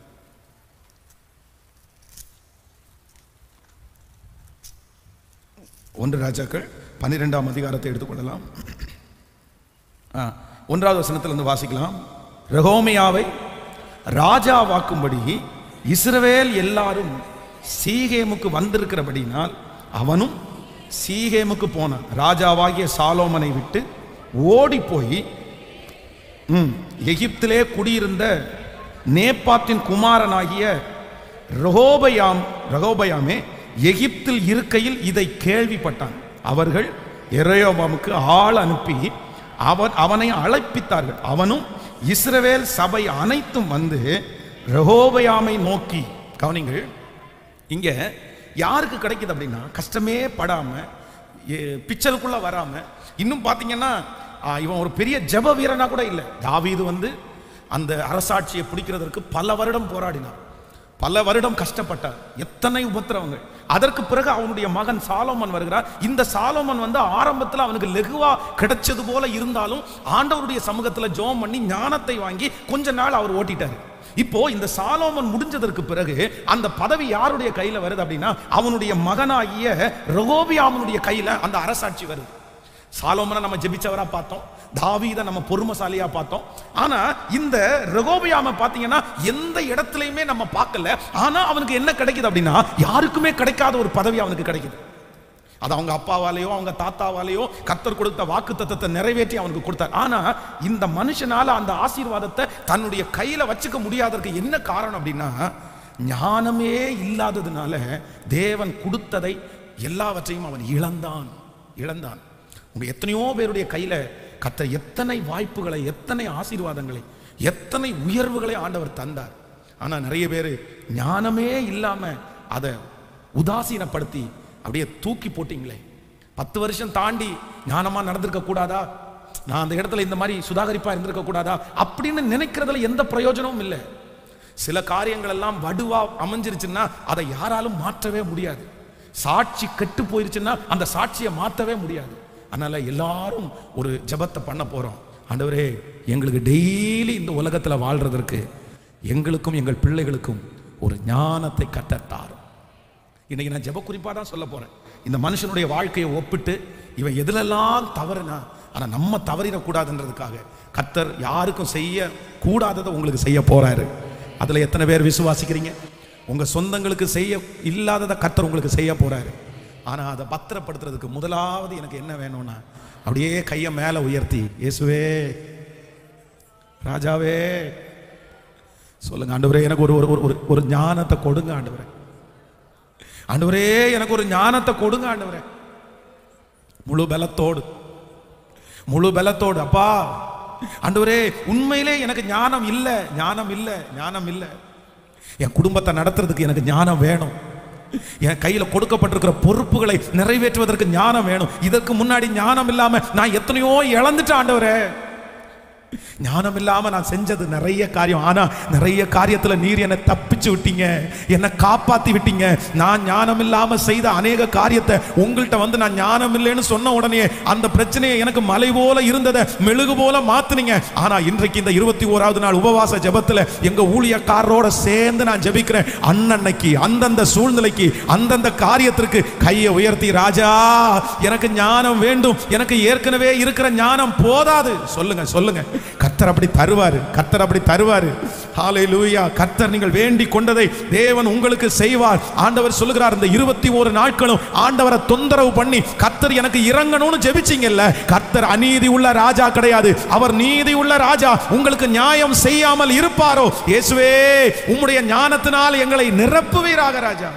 ஒன்று ராஜாக்கள் பன்னிரெண்டாம் அதிகாரத்தை எடுத்துக்கொள்ளலாம் ஆ, ஒன்றாவது வசனத்திலிருந்து வாசிக்கலாம் ரெகோமியாவை ராஜாவாக்கும்படி இஸ்ரவேல் எல்லாரும் சீகேமுக்கு வந்திருக்கிறபடினால் அவனும் சீகேமுக்கு போனான் ராஜாவாகிய சாலோமனை விட்டு ஓடி போய் ம், எகிப்திலே குடியிருந்த நேப்பாத்தின் குமாரனாகிய ரகோபயாம் ரகோபயாமே எகிப்தில் இருக்கையில் இதை கேள்விப்பட்டான் அவர்கள் எரயோபாமுக்கு ஆள் அனுப்பி அவன் அவனை அழைப்பித்தார்கள் அவனும் இஸ்ரவேல் சபை அனைத்தும் வந்து ரகோபயாமை நோக்கி கவனிங்கள் இங்க யாருக்கு கிடைக்குது அப்படின்னா கஷ்டமே படாம எ- பிக்சருக்குள்ள வராம இன்னும் பாத்தீங்கன்னா ஆ, இவன் ஒரு பெரிய ஜெப வீரனா கூட இல்லை தாவீது வந்து அந்த அரசாட்சியை பிடிக்கிறதற்கு பல வருடம் போராடினார் பல வருடம் கஷ்டப்பட்டார் எத்தனை உபத்திரவங்கள் அதற்கு பிறகு அவனுடைய மகன் சாலோமன் வருகிறார் இந்த சாலோமன் வந்து ஆரம்பத்தில் அவனுக்கு லெகுவா கிடைச்சது போல இருந்தாலும் ஆண்டவருடைய சமூகத்தில் ஜெபம் பண்ணி ஞானத்தை வாங்கி கொஞ்ச நாள் அவர் ஓட்டிட்டார் இப்போ இந்த சாலோமன் முடிஞ்சதற்கு பிறகு அந்த பதவி யாருடைய கையில வருது அப்படின்னா அவனுடைய மகனாகிய ரகோபியாமனுடைய கையில அந்த அரசாட்சி வருது சாலோமனை நம்ம ஜெபிச்சவரா பார்த்தோம் தாவீதை நம்ம பொறுமசாலியா பார்த்தோம் ஆனா இந்த ரெகோபியாம பாத்தீங்கன்னா எந்த இடத்துலயுமே நம்ம பார்க்கல ஆனா அவனுக்கு என்ன கிடைக்குது அப்படின்னா யாருக்குமே கிடைக்காத ஒரு பதவி அவனுக்கு கிடைக்குது அது அவங்க அப்பாவாலேயோ அவங்க தாத்தாவாலேயோ கத்தர் கொடுத்த வாக்கு தத்தத்தை நிறைவேற்றி அவனுக்கு கொடுத்தார் ஆனா இந்த மனுஷனால அந்த ஆசீர்வாதத்தை தன்னுடைய கையில வச்சுக்க முடியாததுக்கு என்ன காரணம் அப்படின்னா ஞானமே இல்லாததுனால தேவன் கொடுத்ததை எல்லாவற்றையும் அவன் இழந்தான் இழந்தான் உங்க எத்தனையோ பேருடைய கையில கத்தர் எத்தனை வாய்ப்புகளை எத்தனை ஆசீர்வாதங்களை எத்தனை உயர்வுகளை ஆண்டவர் தந்தார் ஆனா நிறைய பேர் ஞானமே இல்லாம அதை உதாசீனப்படுத்தி அப்படியே தூக்கி போட்டீங்களே பத்து வருஷம் தாண்டி ஞானமா நடந்திருக்க கூடாதா நான் அந்த இடத்துல இந்த மாதிரி சுதாகரிப்பா இருந்திருக்க கூடாதா அப்படின்னு நினைக்கிறதுல எந்த பிரயோஜனமும் இல்லை சில காரியங்கள் எல்லாம் வடுவா அமைஞ்சிருச்சுன்னா அதை யாராலும் மாற்றவே முடியாது சாட்சி கெட்டு போயிருச்சுன்னா அந்த சாட்சியை மாற்றவே முடியாது அதனால எல்லாரும் ஒரு ஜெபத்தை பண்ண போறோம் ஆண்டவரே எங்களுக்கு டெய்லி இந்த உலகத்தில் வாழ்றதற்கு எங்களுக்கும் எங்கள் பிள்ளைகளுக்கும் ஒரு ஞானத்தை கத்தத்தாரும் இன்னைக்கு நான் ஜெப குறிப்பாக தான் சொல்ல போறேன் இந்த மனுஷனுடைய வாழ்க்கையை ஒப்பிட்டு இவன் எதுலெல்லாம் தவறுனா ஆனால் நம்ம தவறிடக்கூடாதுன்றதுக்காக கத்தர் யாருக்கும் செய்ய கூடாததை உங்களுக்கு செய்ய போறாரு அதில் எத்தனை பேர் விசுவாசிக்கிறீங்க உங்க சொந்தங்களுக்கு செய்ய இல்லாததை கத்தர் உங்களுக்கு செய்ய போறாரு ஆனால் அதை பத்திரப்படுத்துறதுக்கு முதலாவது எனக்கு என்ன வேணும்னா அப்படியே கையை மேலே உயர்த்தி இயேசுவே ராஜாவே சொல்லுங்க ஆண்டவரே எனக்கு ஒரு ஒரு ஒரு- ஒரு ஒரு ஞானத்தை கொடுங்க ஆண்டவரே ஆண்டவரே எனக்கு ஒரு ஞானத்தை கொடுங்க ஆண்டவரே முழு பலத்தோடு முழு பலத்தோடு அப்பா ஆண்டவரே உண்மையிலே எனக்கு ஞானம் இல்லை ஞானம் இல்லை ஞானம் இல்லை என் குடும்பத்தை நடத்துறதுக்கு எனக்கு ஞானம் வேணும் என் கையில கொடுக்கப்பட்டிருக்கிற பொறுப்புகளை நிறைவேற்றுவதற்கு ஞானம் வேணும் இதற்கு முன்னாடி ஞானம் இல்லாம நான் எத்தனையோ இழந்துட்டேன் ஆண்டவரே ஞானம் இல்லாம நான் செஞ்சது நிறைய காரியம் ஆனா நிறைய காரியத்துல நீர் என்னை தப்பிச்சு விட்டீங்க என்னை காப்பாத்தி விட்டீங்க நான் ஞானம் இல்லாம செய்த அநேக காரியத்தை உங்கள்கிட்ட வந்து நான் ஞானம் இல்லைன்னு சொன்ன உடனே அந்த பிரச்சனையை எனக்கு மலை போல இருந்ததை மெழுகு போல மாத்துனீங்க ஆனா இன்றைக்கு இந்த இருபத்தி ஓராவது நாள் உபவாச ஜெபத்துல எங்க ஊழியக்காரரோட சேர்ந்து நான் ஜெபிக்கிறேன் அன்னன்னைக்கு அந்தந்த சூழ்நிலைக்கு அந்தந்த காரியத்திற்கு கையை உயர்த்தி ராஜா எனக்கு ஞானம் வேண்டும் எனக்கு ஏற்கனவே இருக்கிற ஞானம் போதாது சொல்லுங்க சொல்லுங்க கர்த்தர் அப்படி தருவாரு கர்த்தர் அப்படி தருவாரு ஹalleluya கர்த்தர் நீங்கள் வேண்டி கொண்டதை தேவன் உங்களுக்கு செய்வார் ஆண்டவர் சொல்லுகிறார் இந்த இருபத்தி ஒரு நாட்களும் ஆண்டவரை தொந்தரவு பண்ணி கர்த்தர் எனக்கு இறங்கணும்னு ஜெபிச்சீங்கல்ல கர்த்தர் அநீதி உள்ள ராஜா கிடையாது அவர் நீதி உள்ள ராஜா உங்களுக்கு நியாயம் செய்யாமல் இருப்பாரோ இயேசுவே உம்முடைய ஞானத்தினால் எங்களை நிரப்புவீராக ராஜா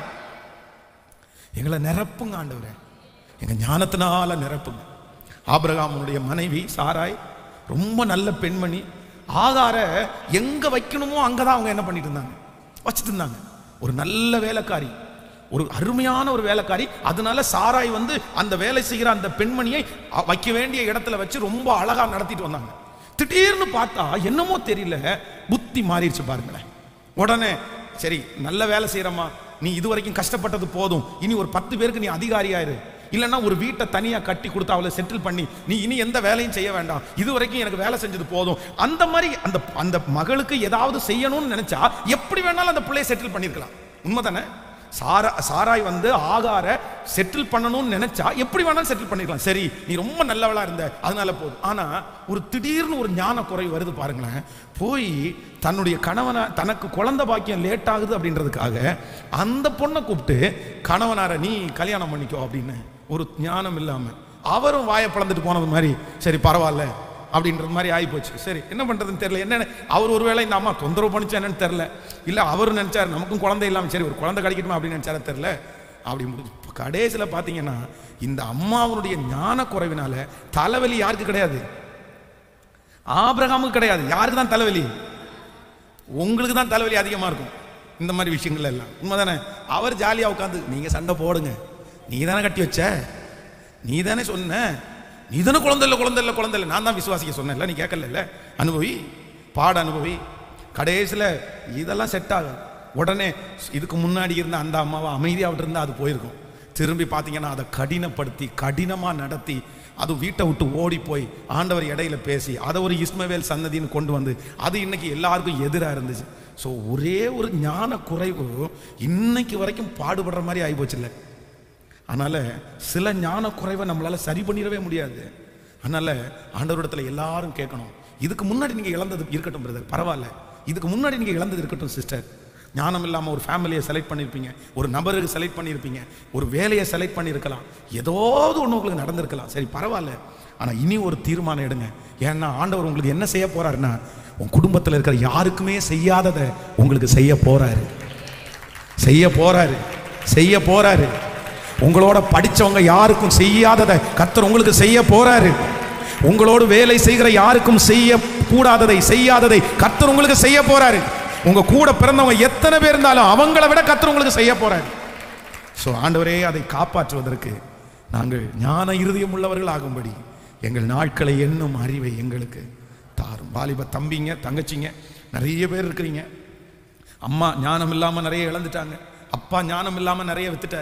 எங்களை நிரப்புங்க ஆண்டவரே எங்க ஞானத்தினால நிரப்புங்க ஆபிரகாமுடைய மனைவி சாராய் ரொம்ப நல்ல பெண்மணி ஆகார எங்க வைக்கணுமோ அங்கதான் அவங்க என்ன பண்ணிட்டு இருந்தாங்க வச்சுட்டு இருந்தாங்க ஒரு நல்ல வேலைக்காரி ஒரு அருமையான ஒரு வேலைக்காரி அதனால சாராய் வந்து அந்த வேலை செய்கிற அந்த பெண்மணியை அ- வைக்க வேண்டிய இடத்துல வச்சு ரொம்ப அழகா நடத்திட்டு வந்தாங்க திடீர்னு பார்த்தா என்னமோ தெரியல புத்தி மாறிடுச்சு பாருங்களேன் உடனே சரி நல்ல வேலை செய்யறம்மா நீ இது வரைக்கும் கஷ்டப்பட்டது போதும் இனி ஒரு பத்து பேருக்கு நீ அதிகாரியாயிரு இல்லைன்னா ஒரு வீட்டை தனியா கட்டி கொடுத்து அவளை செட்டில் பண்ணி நீ இனி எந்த வேலையும் செய்ய வேண்டாம் இது வரைக்கும் எனக்கு வேலை செஞ்சது போதும் அந்த மாதிரி அந்த அந்த மகளுக்கு ஏதாவது செய்யணும்னு நினைச்சா எப்படி வேணாலும் அந்த பிள்ளையை செட்டில் பண்ணிருக்கலாம் உண்மைதானே சாரா சாராய் வந்து ஆகார செட்டில் பண்ணணும்னு நினைச்சா எப்படி வேணாலும் செட்டில் பண்ணிக்கலாம் சரி நீ ரொம்ப நல்லவளா இருந்த அதனால போதும் ஆனா ஒரு திடீர்னு ஒரு ஞான குறை வருது பாருங்களேன் போய் தன்னுடைய கணவனை தனக்கு குழந்தை பாக்கியம் லேட் ஆகுது அப்படின்றதுக்காக அந்த பொண்ணை கூப்பிட்டு கணவனார நீ கல்யாணம் பண்ணிக்கோ அப்படின்னு ஒரு ஞானம் இல்லாம அவரும் வாயை பிளந்துட்டு போனது மாதிரி சரி பரவாயில்ல அப்படின்றது மாதிரி ஆகிப்போச்சு சரி என்ன பண்றதுன்னு தெரியல என்ன அவர் ஒருவேளை இந்த அம்மா தொந்தரவு பண்ணிச்சா என்னன்னு தெரியல இல்ல அவர் நினைச்சார் நமக்கும் குழந்தை இல்லாம சரி ஒரு குழந்தை கிடைக்கணுமா அப்படின்னு நினைச்சாரா தெரியல அப்படி முடிஞ்சு கடைசியில் பார்த்தீங்கன்னா இந்த அம்மாவனுடைய ஞான குறைவினால தலைவலி யாருக்கு கிடையாது ஆபிரகாமுக்கு கிடையாது யாருக்கு தான் தலைவலி உங்களுக்கு தான் தலைவலி அதிகமாக இருக்கும் இந்த மாதிரி விஷயங்கள் எல்லாம் உண்மைதானே அவர் ஜாலியாக உட்காந்து நீங்க சண்டை போடுங்க நீ தானே கட்டி வச்ச நீ தானே சொன்ன நீ தானே குழந்தை இல்லை குழந்தை இல்லை குழந்தை இல்லை நான் தான் விசுவாசிக்க சொன்னேன்ல நீ கேட்கல அனுபவி பாட அனுபவி கடைசியில் இதெல்லாம் செட் ஆகும் உடனே இதுக்கு முன்னாடி இருந்த அந்த அம்மாவை அமைதியாக விட்டு இருந்தால் அது போயிருக்கும் திரும்பி பார்த்தீங்கன்னா அதை கடினப்படுத்தி கடினமாக நடத்தி அது வீட்டை விட்டு ஓடி போய் ஆண்டவர் இடையில பேசி அதை ஒரு இஸ்மவேல் சன்னதின்னு கொண்டு வந்து அது இன்னைக்கு எல்லாருக்கும் எதிராக இருந்துச்சு ஸோ ஒரே ஒரு ஞான குறைவு இன்னைக்கு வரைக்கும் பாடுபடுற மாதிரி ஆகி இல்லை அதனால சில ஞான குறைவை நம்மளால சரி பண்ணிடவே முடியாது அதனால ஆண்டவரிடத்துல எல்லாரும் கேட்கணும் இதுக்கு முன்னாடி நீங்க இழந்தது இருக்கட்டும் பிரதர் பரவாயில்ல இதுக்கு முன்னாடி நீங்க இழந்தது இருக்கட்டும் சிஸ்டர் ஞானம் இல்லாம ஒரு ஃபேமிலியை செலக்ட் பண்ணியிருப்பீங்க ஒரு நபருக்கு செலக்ட் பண்ணியிருப்பீங்க ஒரு வேலையை செலக்ட் பண்ணியிருக்கலாம் ஏதாவது ஒன்று உங்களுக்கு நடந்திருக்கலாம் சரி பரவாயில்ல ஆனா இனி ஒரு தீர்மானம் எடுங்க ஏன்னா ஆண்டவர் உங்களுக்கு என்ன செய்ய போறாருன்னா உன் குடும்பத்தில் இருக்கிற யாருக்குமே செய்யாததை உங்களுக்கு செய்ய போறாரு செய்ய போறாரு செய்ய போறாரு உங்களோட படிச்சவங்க யாருக்கும் செய்யாததை கர்த்தர் உங்களுக்கு செய்ய போறாரு உங்களோடு வேலை செய்கிற யாருக்கும் செய்ய கூடாததை செய்யாததை கர்த்தர் உங்களுக்கு செய்ய போறாரு உங்க கூட பிறந்தவங்க எத்தனை பேர் இருந்தாலும் அவங்கள விட கர்த்தர் உங்களுக்கு செய்ய போறாரு ஸோ ஆண்டவரே அதை காப்பாற்றுவதற்கு நாங்கள் ஞான இருதயம் உள்ளவர்கள் ஆகும்படி எங்கள் நாட்களை என்னும் அறிவை எங்களுக்கு தாரும் வாலிப தம்பிங்க தங்கச்சிங்க நிறைய பேர் இருக்கிறீங்க அம்மா ஞானம் இல்லாமல் நிறைய இழந்துட்டாங்க அப்பா ஞானம் இல்லாமல் நிறைய வித்துட்டாரு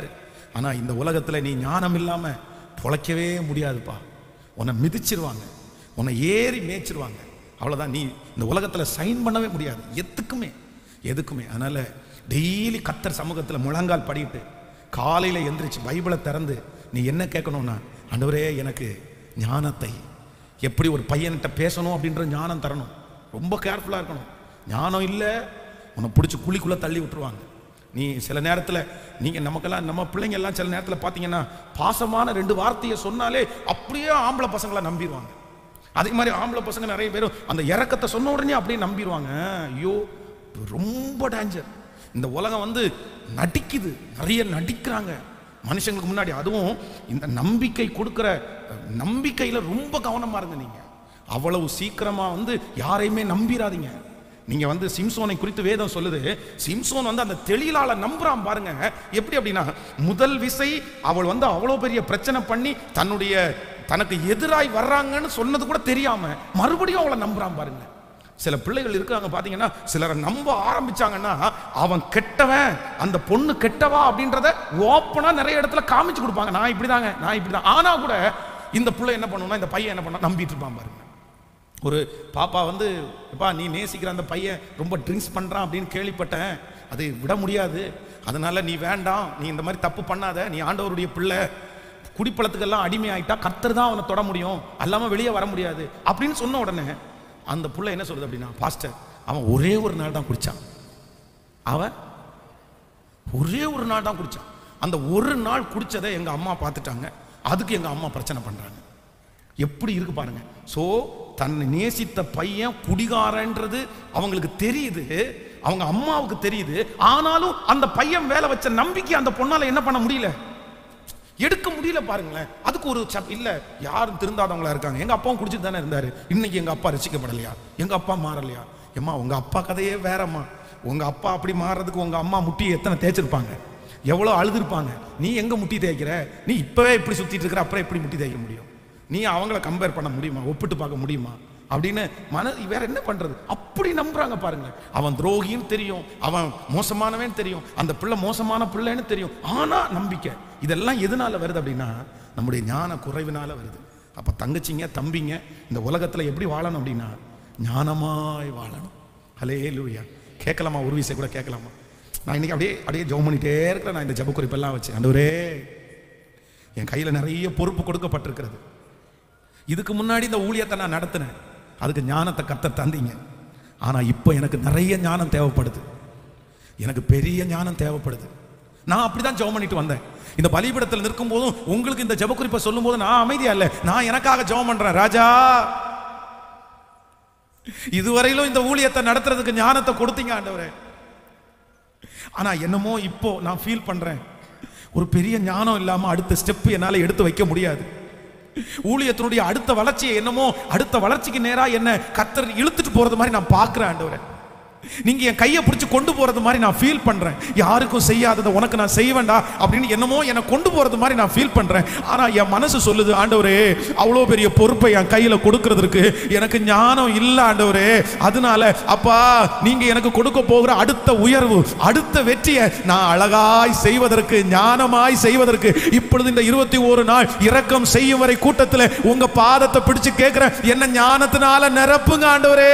ஆனா இந்த உலகத்துல நீ ஞானம் இல்லாம பொழைக்கவே முடியாதுப்பா உன்னை மிதிச்சிருவாங்க உன்னை ஏறி மேய்ச்சிருவாங்க அவ்வளவுதான் நீ இந்த உலகத்துல சைன் பண்ணவே முடியாது எதுக்குமே எதுக்குமே அதனால டெய்லி கத்தர் சமூகத்துல முழங்கால் படிட்டு காலையில எந்திரிச்சு பைபிளை திறந்து நீ என்ன கேட்கணும்னா ஆண்டவரே எனக்கு ஞானத்தை எப்படி ஒரு பையன்கிட்ட பேசணும் அப்படின்ற ஞானம் தரணும் ரொம்ப கேர்ஃபுல்லாக இருக்கணும் ஞானம் இல்லை உன்னை பிடிச்சி குழிக்குள்ளே தள்ளி விட்டுருவாங்க நீ சில நேரத்தில் நீங்கள் நமக்கெல்லாம் நம்ம பிள்ளைங்க எல்லாம் சில நேரத்தில் பார்த்தீங்கன்னா பாசமான ரெண்டு வார்த்தையை சொன்னாலே அப்படியே ஆம்பளை பசங்களை நம்பிடுவாங்க அதே மாதிரி ஆம்பளை பசங்க நிறைய பேர் அந்த இறக்கத்தை சொன்ன உடனே அப்படியே நம்பிடுவாங்க ஐயோ ரொம்ப டேஞ்சர் இந்த உலகம் வந்து நடிக்குது நிறைய நடிக்கிறாங்க மனுஷங்களுக்கு முன்னாடி அதுவும் இந்த நம்பிக்கை கொடுக்கிற நம்பிக்கையில ரொம்ப கவனமா இருங்க நீங்க அவ்வளவு சீக்கிரமா வந்து யாரையுமே நம்பிராதீங்க நீங்க வந்து சிம்சோனை குறித்து வேதம் சொல்லுது சிம்சோன் வந்து அந்த தெளிலால நம்புறான் பாருங்க எப்படி அப்படின்னா முதல் விசை அவள் வந்து அவ்வளவு பெரிய பிரச்சனை பண்ணி தன்னுடைய தனக்கு எதிராய் வர்றாங்கன்னு சொன்னது கூட தெரியாம மறுபடியும் அவளை நம்புறான் பாருங்க சில பிள்ளைகள் இருக்காங்க பாத்தீங்கன்னா சிலரை நம்ப ஆரம்பிச்சாங்கன்னா அவன் கெட்டவன் அந்த பொண்ணு கெட்டவா அப்படின்றத ஓப்பனா நிறைய இடத்துல காமிச்சு கொடுப்பாங்க நான் இப்படிதாங்க நான் இப்படிதான் ஆனா கூட இந்த பிள்ளை என்ன பண்ணுனா இந்த பையன் என்ன பண்ணா நம்பிட்டு இருப்பான் பாருங்க ஒரு பாப்பா வந்து எப்பா நீ நேசிக்கிற அந்த பையன் ரொம்ப ட்ரிங்க்ஸ் பண்றான் அப்படின்னு கேள்விப்பட்டேன் அதை விட முடியாது அதனால நீ வேண்டாம் நீ இந்த மாதிரி தப்பு பண்ணாத நீ ஆண்டவருடைய பிள்ளை குடிப்பழத்துக்கெல்லாம் அடிமை ஆயிட்டா கர்த்தர் தான் அவனை தொட முடியும் அல்லாம வெளியே வர முடியாது அப்படின்னு சொன்ன உடனே அந்த புள்ள என்ன சொல்றது அப்படின்னா பாஸ்டர் அவன் ஒரே ஒரு நாள் தான் குடிச்சான் அவன் ஒரே ஒரு நாள் தான் குடிச்சான் அந்த ஒரு நாள் குடிச்சதை எங்க அம்மா பார்த்துட்டாங்க அதுக்கு எங்க அம்மா பிரச்சனை பண்றாங்க எப்படி இருக்கு பாருங்க சோ தன்னை நேசித்த பையன் குடிகாரன்றது அவங்களுக்கு தெரியுது அவங்க அம்மாவுக்கு தெரியுது ஆனாலும் அந்த பையன் வேலை வச்ச நம்பிக்கை அந்த பொண்ணால என்ன பண்ண முடியல எடுக்க முடியல பாருங்களேன் அதுக்கு ஒரு சப் இல்ல யாரும் திருந்தாதவங்களா இருக்காங்க எங்க அப்பாவும் குடிச்சிட்டு தானே இருந்தாரு இன்னைக்கு எங்க அப்பா ரசிக்கப்படலையா எங்க அப்பா மாறலையா ஏம்மா உங்க அப்பா கதையே வேறம்மா உங்க அப்பா அப்படி மாறுறதுக்கு உங்க அம்மா முட்டி எத்தனை தேய்ச்சிருப்பாங்க எவ்வளவு அழுதுருப்பாங்க நீ எங்க முட்டி தேய்க்கிற நீ இப்பவே இப்படி சுத்திட்டு இருக்கிற அப்புறம் எப்படி முட்டி தேய்க்க முடியும் நீ அவங்கள கம்பேர் பண்ண முடியுமா ஒப்பிட்டு பார்க்க முடியுமா அப்படின்னு மன வேற என்ன பண்றது அப்படி நம்புறாங்க பாருங்க அவன் துரோகின்னு தெரியும் அவன் மோசமானவன் தெரியும் அந்த பிள்ளை மோசமான பிள்ளைன்னு தெரியும் ஆனா நம்பிக்கை இதெல்லாம் எதனால வருது அப்படின்னா நம்முடைய ஞான குறைவினால வருது அப்ப தங்கச்சிங்க தம்பிங்க இந்த உலகத்துல எப்படி வாழணும் அப்படின்னா ஞானமாய் வாழணும் ஹலே லூயா கேட்கலாமா ஒரு விஷயம் கூட கேட்கலாமா நான் இன்னைக்கு அப்படியே அப்படியே ஜெபம் பண்ணிட்டே இருக்கிறேன் நான் இந்த ஜெப குறிப்பெல்லாம் வச்சு ஆண்டவரே என் கையில நிறைய பொறுப்பு கொடுக்கப்பட்டிருக்கிறது இதுக்கு முன்னாடி இந்த ஊழியத்தை நான் நடத்தினேன் அதுக்கு ஞானத்தை கத்த தந்தீங்க ஆனா இப்போ எனக்கு நிறைய ஞானம் தேவைப்படுது எனக்கு பெரிய ஞானம் தேவைப்படுது நான் அப்படிதான் ஜெபம் பண்ணிட்டு வந்தேன் இந்த பலிபீடத்தில் நிற்கும் போதும் உங்களுக்கு இந்த ஜெப குறிப்பை சொல்லும் போது நான் அமைதியா இல்ல நான் எனக்காக ஜெபம் பண்றேன் ராஜா இதுவரையிலும் இந்த ஊழியத்தை நடத்துறதுக்கு ஞானத்தை கொடுத்தீங்க ஆண்டவரே ஆனா என்னமோ இப்போ நான் ஃபீல் பண்றேன் ஒரு பெரிய ஞானம் இல்லாம அடுத்த ஸ்டெப் என்னால எடுத்து வைக்க முடியாது ஊழியத்தினுடைய அடுத்த வளர்ச்சியை என்னமோ அடுத்த வளர்ச்சிக்கு நேரா என்ன கத்தர் இழுத்துட்டு போறது மாதிரி நான் பார்க்கிறேன் ஆண்டவரே நீங்க என் கையை பிடிச்சு கொண்டு போறது மாதிரி நான் ஃபீல் பண்றேன் யாருக்கும் செய்யாததை உனக்கு நான் செய்வேண்டா அப்படின்னு என்னமோ என்னை கொண்டு போறது மாதிரி நான் ஃபீல் பண்றேன் ஆனா என் மனசு சொல்லுது ஆண்டவரே அவ்வளோ பெரிய பொறுப்பை என் கையில கொடுக்கறதுக்கு எனக்கு ஞானம் இல்ல ஆண்டவரே அதனால அப்பா நீங்க எனக்கு கொடுக்க போகிற அடுத்த உயர்வு அடுத்த வெற்றியை நான் அழகாய் செய்வதற்கு ஞானமாய் செய்வதற்கு இப்பொழுது இந்த இருபத்தி ஒரு நாள் இரக்கம் செய்யும் வரை கூட்டத்தில் உங்க பாதத்தை பிடிச்சு கேட்கிறேன் என்ன ஞானத்தினால நிரப்புங்க ஆண்டவரே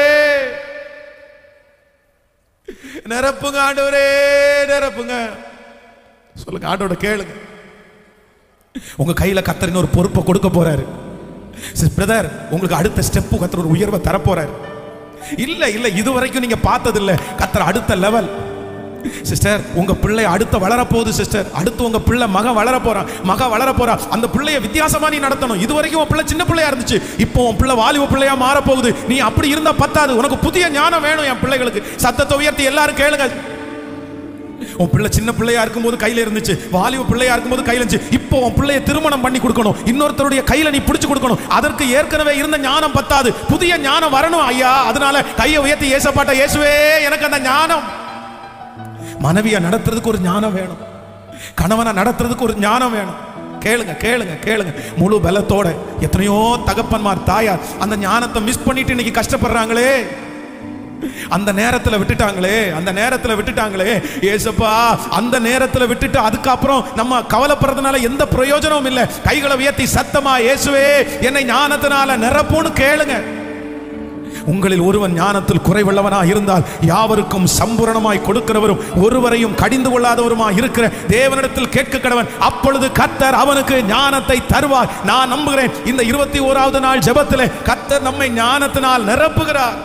நிரப்புங்க ஆண்டவரே நிரப்புங்க சொல்லுங்க ஆண்டோட கேளுங்க உங்க கையில கத்தரின் ஒரு பொறுப்பை கொடுக்க போறாரு பிரதர் உங்களுக்கு அடுத்த ஸ்டெப் கத்தர் ஒரு உயர்வை தர போறாரு இல்ல இல்ல இது வரைக்கும் நீங்க பார்த்தது இல்ல கத்தர் அடுத்த லெவல் சிஸ்டர் உங்க பிள்ளை அடுத்த வளர போகுது சிஸ்டர் அடுத்து உங்க பிள்ளை மக வளர போறான் மக வளர போறா அந்த பிள்ளைய வித்தியாசமா நீ நடத்தணும் இது வரைக்கும் உன் பிள்ளை சின்ன பிள்ளையா இருந்துச்சு இப்போ உன் பிள்ளை வாலிப பிள்ளையா மாற போகுது நீ அப்படி இருந்தா பத்தாது உனக்கு புதிய ஞானம் வேணும் என் பிள்ளைகளுக்கு சத்தத்தை உயர்த்தி எல்லாரும் கேளுங்க உன் பிள்ளை சின்ன பிள்ளையா இருக்கும்போது கையில இருந்துச்சு வாலிப பிள்ளையா இருக்கும்போது கையில இருந்துச்சு இப்போ உன் பிள்ளைய திருமணம் பண்ணி கொடுக்கணும் இன்னொருத்தருடைய கையில நீ பிடிச்சு கொடுக்கணும் அதற்கு ஏற்கனவே இருந்த ஞானம் பத்தாது புதிய ஞானம் வரணும் ஐயா அதனால கையை உயர்த்தி ஏசப்பாட்ட இயேசுவே எனக்கு அந்த ஞானம் மனைவியை நடத்துறதுக்கு ஒரு ஞானம் வேணும் கணவனை நடத்துறதுக்கு ஒரு ஞானம் வேணும் கேளுங்க கேளுங்க கேளுங்க முழு பலத்தோட எத்தனையோ தகப்பன்மார் தாயார் அந்த ஞானத்தை மிஸ் பண்ணிட்டு இன்னைக்கு கஷ்டப்படுறாங்களே அந்த நேரத்துல விட்டுட்டாங்களே அந்த நேரத்துல விட்டுட்டாங்களே ஏசப்பா அந்த நேரத்துல விட்டுட்டு அதுக்கப்புறம் நம்ம கவலைப்படுறதுனால எந்த பிரயோஜனமும் இல்லை கைகளை உயர்த்தி சத்தமா இயேசுவே என்னை ஞானத்தினால நிரப்புன்னு கேளுங்க உங்களில் ஒருவன் ஞானத்தில் குறைவுள்ளவனா இருந்தால் யாவருக்கும் சம்பூரணமாய் கொடுக்கிறவரும் ஒருவரையும் கடிந்து கொள்ளாதவருமாய் இருக்கிற தேவனிடத்தில் கேட்க கடவன் அப்பொழுது கத்தர் அவனுக்கு ஞானத்தை தருவார் நான் நம்புகிறேன் இந்த இருபத்தி ஓராவது நாள் ஜெபத்திலே கத்தர் நம்மை ஞானத்தினால் நிரப்புகிறார்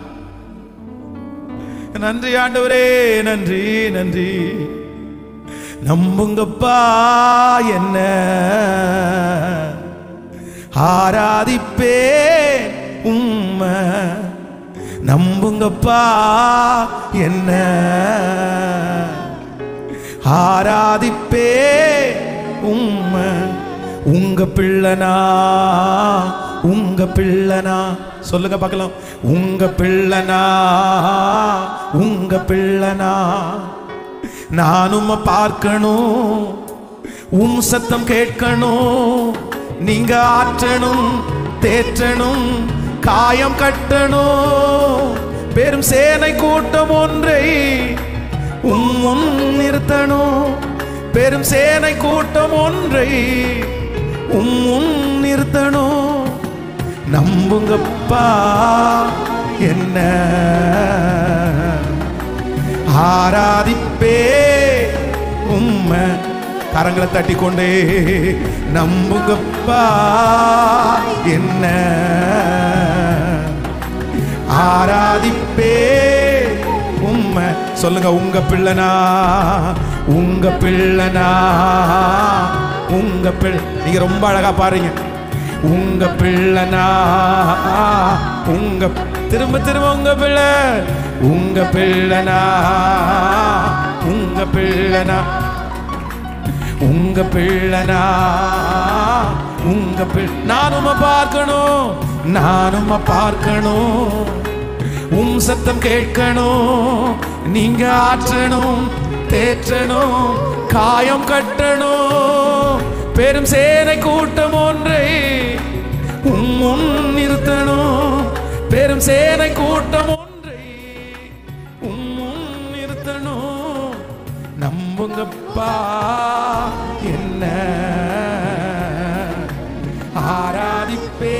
நன்றி ஆண்டவரே நன்றி நன்றி நம்புங்கப்பா என்ன ஆராதிப்பே உம்மை நம்புங்கப்பா என்ன ஆராதிப்பே உம்மை உங்க பிள்ளனா உங்க பிள்ளனா சொல்லுங்க பார்க்கலாம் உங்க பிள்ளனா உங்க பிள்ளனா நானும் பார்க்கணும் உம் சத்தம் கேட்கணும் நீங்க ஆற்றணும் தேற்றணும் காயம் கட்டணும் பெரும் சேனை கூட்டம் ஒன்றை உம் முன் நிறுத்தணும் பெரும் சேனை கூட்டம் ஒன்றை உம் முன் நிறுத்தணும் நம்புங்கப்பா என்ன ஆராதிப்பே உம்மை கரங்களை தட்டி கொண்டே நம்புங்கப்பா என்ன ஆராதிப்பே உம்மை சொல்லுங்க உங்க பிள்ளனா உங்க பிள்ளனா உங்க பிள்ளை நீங்க ரொம்ப அழகா பாருங்க உங்க பிள்ளனா உங்க திரும்ப திரும்ப உங்க பிள்ளை உங்க பிள்ளனா உங்க பிள்ளனா உங்க பிள்ளனா உங்க பிள் நானும் பார்க்கணும் நானும் பார்க்கணும் உம் சத்தம் கேட்கணும் நீங்க ஆற்றணும் தேற்றணும் காயம் கட்டணும் பெரும் சேனை கூட்டம் ஒன்றை உம் முன் நிறுத்தணும் பெரும் சேனை கூட்டம் ஒன்றை உம் முன் நிறுத்தணும் நம்புங்கப்பா என்ன ஆராதிப்பே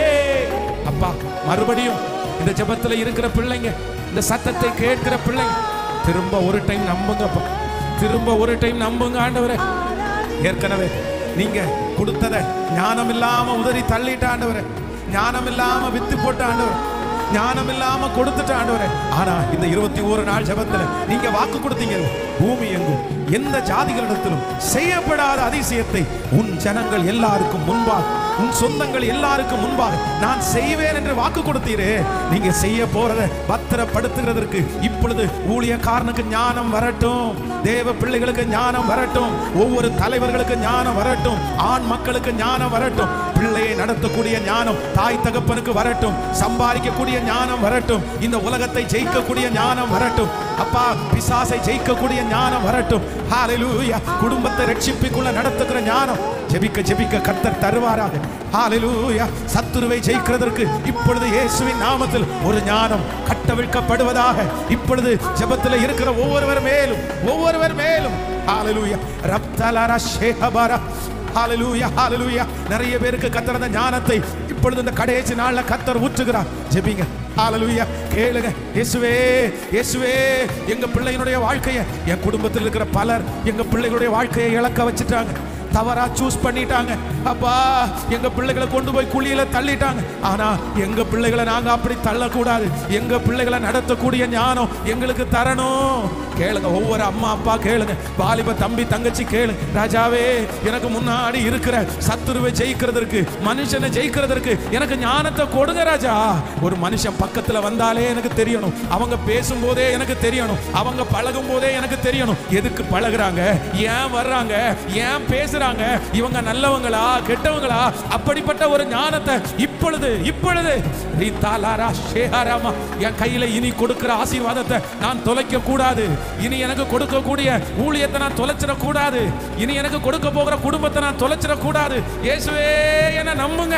அப்பா மறுபடியும் இந்த ஜெபத்துல இருக்கிற பிள்ளைங்க இந்த சத்தத்தை கேட்கிற பிள்ளைங்க திரும்ப ஒரு டைம் நம்புங்கப்பா திரும்ப ஒரு டைம் நம்புங்க ஆண்டவரே ஏற்கனவே நீங்க கொடுத்ததை ஞானம் இல்லாம உதறி தள்ளிட்ட ஆண்டவரே ஞானம் இல்லாம வித்து போட்ட ஆண்டவரே ஞானம் இல்லாம கொடுத்துட்ட ஆண்டவரே ஆனா இந்த இருபத்தி ஒரு நாள் ஜெபத்துல நீங்க வாக்கு கொடுத்தீங்க பூமி எங்கும் எந்த ஜாதிகளிடத்திலும் செய்யப்படாத அதிசயத்தை உன் ஜனங்கள் எல்லாருக்கும் முன்பாக உன் சொந்தங்கள் எல்லாருக்கும் முன்பாக நான் செய்வேன் என்று வாக்கு கொடுத்தீரே நீங்க செய்ய போறத பத்திரப்படுத்துகிறதற்கு இப்பொழுது ஊழியக்காரனுக்கு ஞானம் வரட்டும் தேவ பிள்ளைகளுக்கு ஞானம் வரட்டும் ஒவ்வொரு தலைவர்களுக்கு ஞானம் வரட்டும் ஆண் மக்களுக்கு ஞானம் வரட்டும் பிள்ளையை நடத்தக்கூடிய ஞானம் தாய் தகப்பனுக்கு வரட்டும் சம்பாதிக்கக்கூடிய ஞானம் வரட்டும் இந்த உலகத்தை ஜெயிக்கக்கூடிய ஞானம் வரட்டும் அப்பா பிசாசை ஜெயிக்கக்கூடிய ஞானம் வரட்டும் ஹalleluya குடும்பத்தை ரட்சிப்புக்குள்ள நடத்துகிற ஞானம் ஜெபிக்க ஜெபிக்க கர்த்தர் தருவாராக ஹalleluya சத்துருவை ஜெயிக்கிறதற்கு இப்பொழுது இயேசுவின் நாமத்தில் ஒரு ஞானம் கட்டவிழ்க்கப்படுவதாக இப்பொழுது ஜெபத்தில் இருக்கிற ஒவ்வொருவர் மேலும் ஒவ்வொருவர் மேலும் ஹalleluya ரப்தலர ஷேஹபர ஹalleluya ஹalleluya நிறைய பேருக்கு கத்தர் அந்த ஞானத்தை இப்பொழுது இந்த கடைசி நாள்ல கத்தர் ஊற்றுகிறார் ஜெபிங்க ஹalleluya கேளுங்க இயேசுவே இயேசுவே எங்க பிள்ளைகளுடைய வாழ்க்கையை என் குடும்பத்தில் இருக்கிற பலர் எங்க பிள்ளைகளுடைய வாழ்க்கையை இழக்க வச்சுட்டாங்க தவறா சூஸ் பண்ணிட்டாங்க அப்பா எங்க பிள்ளைகளை கொண்டு போய் குழியில தள்ளிட்டாங்க ஆனா எங்க பிள்ளைகளை நாங்க அப்படி தள்ளக்கூடாது எங்க பிள்ளைகளை நடத்தக்கூடிய ஞானம் எங்களுக்கு தரணும் கேளுங்க ஒவ்வொரு அம்மா அப்பா கேளுங்க வாலிப தம்பி தங்கச்சி கேளுங்க ராஜாவே எனக்கு முன்னாடி இருக்கிற சத்துருவை ஜெயிக்கிறதற்கு மனுஷனை ஜெயிக்கிறதற்கு எனக்கு ஞானத்தை கொடுங்க ராஜா ஒரு மனுஷன் பக்கத்துல வந்தாலே எனக்கு தெரியணும் அவங்க பேசும்போதே எனக்கு தெரியணும் அவங்க பழகும் போதே எனக்கு தெரியணும் எதுக்கு பழகுறாங்க ஏன் வர்றாங்க ஏன் பேசுறாங்க இவங்க நல்லவங்களா கெட்டவங்களா அப்படிப்பட்ட ஒரு ஞானத்தை இப்பொழுது இப்பொழுது ரீதாலாரா ஷேஹாராமா என் கையில இனி கொடுக்கிற ஆசீர்வாதத்தை நான் தொலைக்க கூடாது இனி எனக்கு கொடுக்கக்கூடிய ஊழியத்தை நான் தொலைச்சிட கூடாது இனி எனக்கு கொடுக்க போகிற குடும்பத்தை நான் தொலைச்சிட கூடாது இயேசுவே என்ன நம்புங்க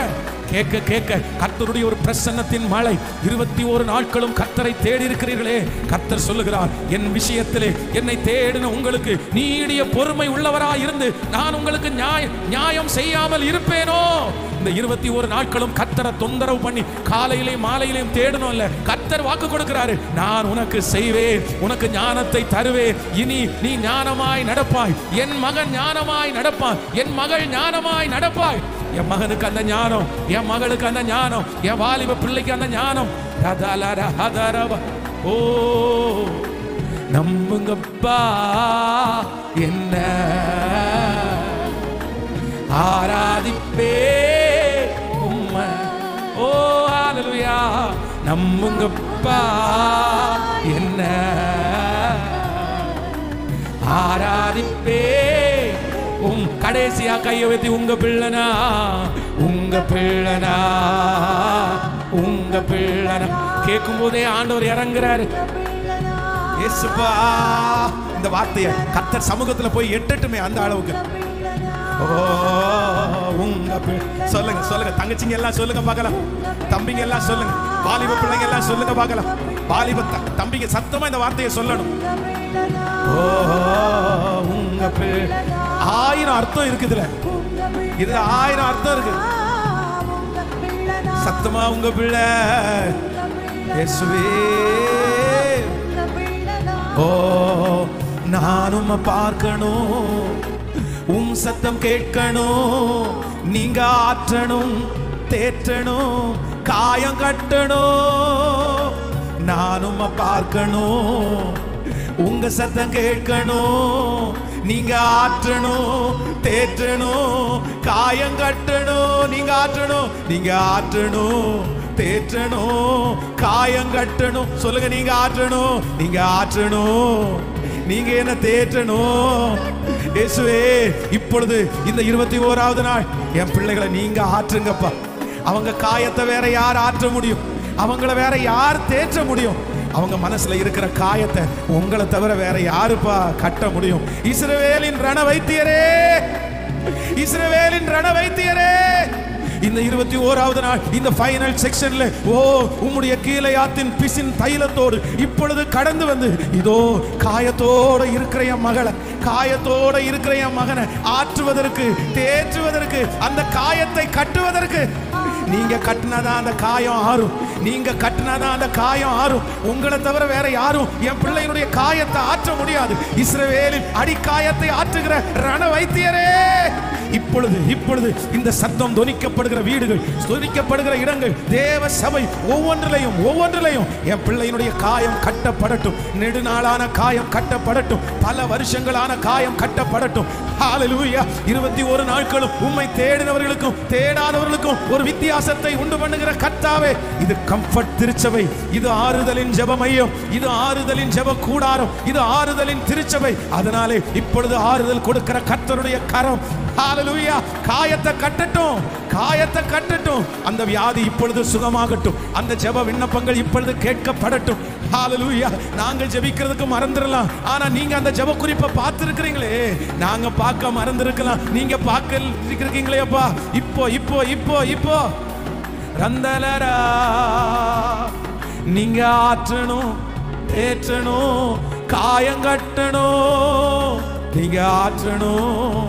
கேட்க கேட்க கர்த்தருடைய ஒரு பிரசன்னத்தின் மழை இருபத்தி ஒரு நாட்களும் கர்த்தரை தேடி இருக்கிறீர்களே கர்த்தர் சொல்லுகிறார் என் விஷயத்திலே என்னை தேடின உங்களுக்கு நீடிய பொறுமை உள்ளவராய் இருந்து நான் உங்களுக்கு நியாய நியாயம் செய்யாமல் இருப்பேனோ இந்த இருபத்தி ஒரு நாட்களும் கர்த்தரை தொந்தரவு பண்ணி காலையிலே மாலையிலையும் தேடணும் இல்ல கர்த்தர் வாக்கு கொடுக்கிறாரு நான் உனக்கு செய்வேன் உனக்கு ஞானத்தை தருவேன் இனி நீ ஞானமாய் நடப்பாய் என் மகன் ஞானமாய் நடப்பான் என் மகள் ஞானமாய் நடப்பாய் என் மகனுக்கு அந்த ஞானம் என் மகளுக்கு அந்த ஞானம் என் வாலிப பிள்ளைக்கு அந்த ஞானம் ரதலர ஹதரவ. ஓ நம்புங்கப்பா என்ன ஆராதிப்பே உம்மை ஓ ஹalleluya நம்புங்கப்பா என்ன ஆராதிப்பே உம் கடைசியா கையை வைத்து உங்க பிள்ளனா உங்க பிள்ளனா உங்க பிள்ளனா கேட்கும் போதே ஆண்டவர் இறங்குறாரு இயேசுப்பா இந்த வார்த்தையை கத்தர் சமூகத்துல போய் எட்டட்டுமே அந்த அளவுக்கு ஓ உங்க பி- சொல்லுங்க சொல்லுங்க தங்கச்சிங்க எல்லாம் சொல்லுங்க பார்க்கலாம் தம்பிங்க எல்லாம் சொல்லுங்க வாலிப பிள்ளைங்க எல்லாம் சொல்லுங்க பார்க்கலாம் வாலிப த- தம்பிங்க சத்தமா இந்த வார்த்தையை சொல்லணும் ஓ உங்க பி- ஆயிரம் அர்த்தம் இருக்குதுல இதுல ஆயிரம் அர்த்தம் இருக்கு சத்தமா உங்க பிள்ளை இயேசுவே ஓ நான் உம்மை பார்க்கணும் உம் சத்தம் கேட்கணும் நீங்க ஆற்றணும் தேற்றணும் காயம் கட்டணும் நான் உம்மை பார்க்கணும் உங்க சத்தம் கேட்கணும் நீங்க ஆற்றணும் தேற்றணும் காயம் கட்டணும் நீங்க ஆற்றணும் நீங்க ஆற்றணும் தேற்றணும் காயம் கட்டணும் சொல்லுங்க நீங்க ஆற்றணும் நீங்க ஆற்றணும் நீங்க என்ன தேற்றணும் இயேசுவே இப்பொழுது இந்த இருபத்தி ஓராவது நாள் என் பிள்ளைகளை நீங்க ஆற்றுங்கப்பா அவங்க காயத்தை வேற யார் ஆற்ற முடியும் அவங்கள வேற யார் தேற்ற முடியும் அவங்க மனசுல இருக்கிற காயத்தை உங்களை தவிர வேற யாருப்பா கட்ட முடியும் இஸ்ரவேலின் ரண வைத்தியரே இஸ்ரவேலின் ரண வைத்தியரே இந்த இருபத்தி ஓராவது நாள் இந்த ஃபைனல் செக்ஷன்ல ஓ உம்முடைய கீழையாத்தின் பிசின் தைலத்தோடு இப்பொழுது கடந்து வந்து இதோ காயத்தோட இருக்கிற என் மகளை காயத்தோட இருக்கிற என் மகனை ஆற்றுவதற்கு தேற்றுவதற்கு அந்த காயத்தை கட்டுவதற்கு நீங்க கட்டினாதான் அந்த காயம் ஆறும் நீங்க கட்டினாதான் அந்த காயம் ஆறும் உங்களை தவிர வேற யாரும் என் பிள்ளையினுடைய காயத்தை ஆற்ற முடியாது இஸ்ரவேலின் அடிக்காயத்தை ஆற்றுகிற ரண வைத்தியரே இப்பொழுது இப்பொழுது இந்த சத்தம் தொனிக்கப்படுகிற வீடுகள் தொனிக்கப்படுகிற இடங்கள் தேவ சபை ஒவ்வொன்றிலையும் ஒவ்வொன்றிலையும் என் பிள்ளையினுடைய காயம் கட்டப்படட்டும் நெடுநாளான காயம் கட்டப்படட்டும் பல வருஷங்களான காயம் கட்டப்படட்டும் ஹalleluya இருபத்தி ஒரு நாட்களும் உம்மை தேடினவர்களுக்கும் தேடாதவர்களுக்கும் ஒரு வித்தியாசத்தை உண்டு பண்ணுகிற கர்த்தாவே இது கம்ஃபர்ட் திருச்சபை இது ஆறுதலின் ஜெப மையம் இது ஆறுதலின் ஜெப கூடாரம் இது ஆறுதலின் திருச்சபை அதனாலே இப்பொழுது ஆறுதல் கொடுக்கிற கர்த்தருடைய கரம் ஹalleluya காயத்தை கட்டட்டும் காயத்தை கட்டட்டும் அந்த வியாதி இப்பொழுது சுகமாகட்டும் அந்த ஜெப விண்ணப்பங்கள் இப்பொழுது கேட்கப்படட்டும் ஹalleluya நாங்கள் ஜெபிக்கிறதுக்கு மறந்துடலாம் ஆனா நீங்க அந்த ஜெப குறிப்பை பார்த்திருக்கிறீங்களே நாங்க பார்க்க மறந்திருக்கலாம் நீங்க பார்க்க இருக்கீங்களேப்பா இப்போ இப்போ இப்போ இப்போ ரந்தலரா நீங்க ஆற்றணும் ஏற்றணும் காயம் கட்டணும் நீங்க ஆற்றணும்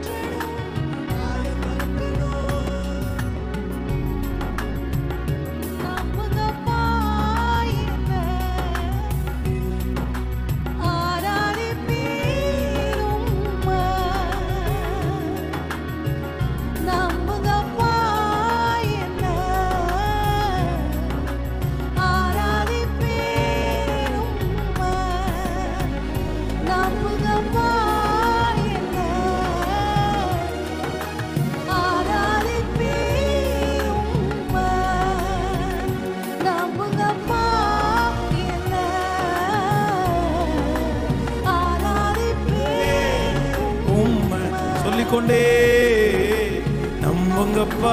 உம்மை சொல்லிக்கொண்டே நம்புங்கப்பா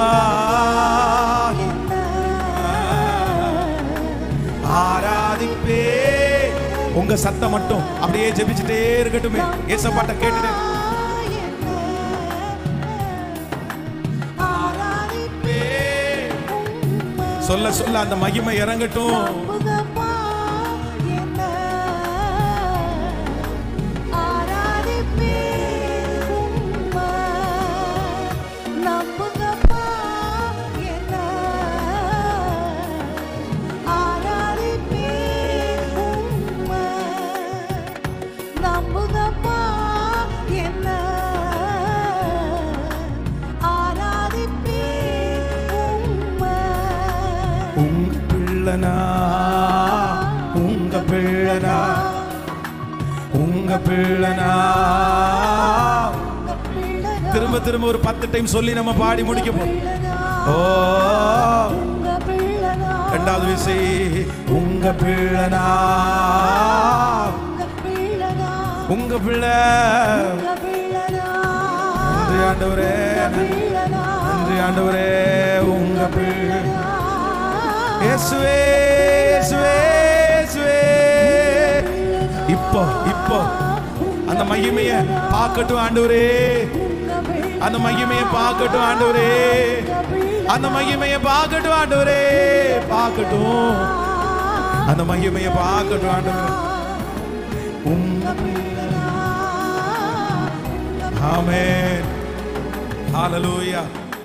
ஆராதிப்பே உங்க சத்தம் மட்டும் அப்படியே ஜெபிச்சுட்டே இருக்கட்டுமே ஏசப்பாட்ட கேட்டுட்டு ஆராதிப்பே சொல்ல சொல்ல அந்த மகிமை இறங்கட்டும் நம்புங்கப்பா என்ன ஆராதிப்பேன் உம்மை. நம்புங்கப்பா என்ன ஆராதிப்பேன் உம்மை. நம்புங்கப்பா என்ன ஆராதிப்பேன் உம்மை. உங்க பிள்ளனா உங்க பிள்ளனா உங்க பிள்ளனா திரும்ப திரும்ப ஒரு பத்து டைம் சொல்லி நம்ம பாடி முடிக்க போறோம் ஓ ரெண்டாவது விசை உங்க பிள்ளனா உங்க பிள்ளை நன்றி ஆண்டவரே நன்றி ஆண்டவரே உங்க பிள்ளை இயேசுவே இயேசுவே இயேசுவே இப்போ இப்போ அந்த மகிமைய பார்க்கட்டும் ஆண்டவரே அந்த மகிமைய பார்க்கட்டும் ஆண்டவரே அந்த மகிமைய பார்க்கட்டும் ஆண்டவரே பார்க்கட்டும் அந்த மகிமைய பார்க்கட்டும் ஆண்டவரே உங்க ஆமென் ஹalleluya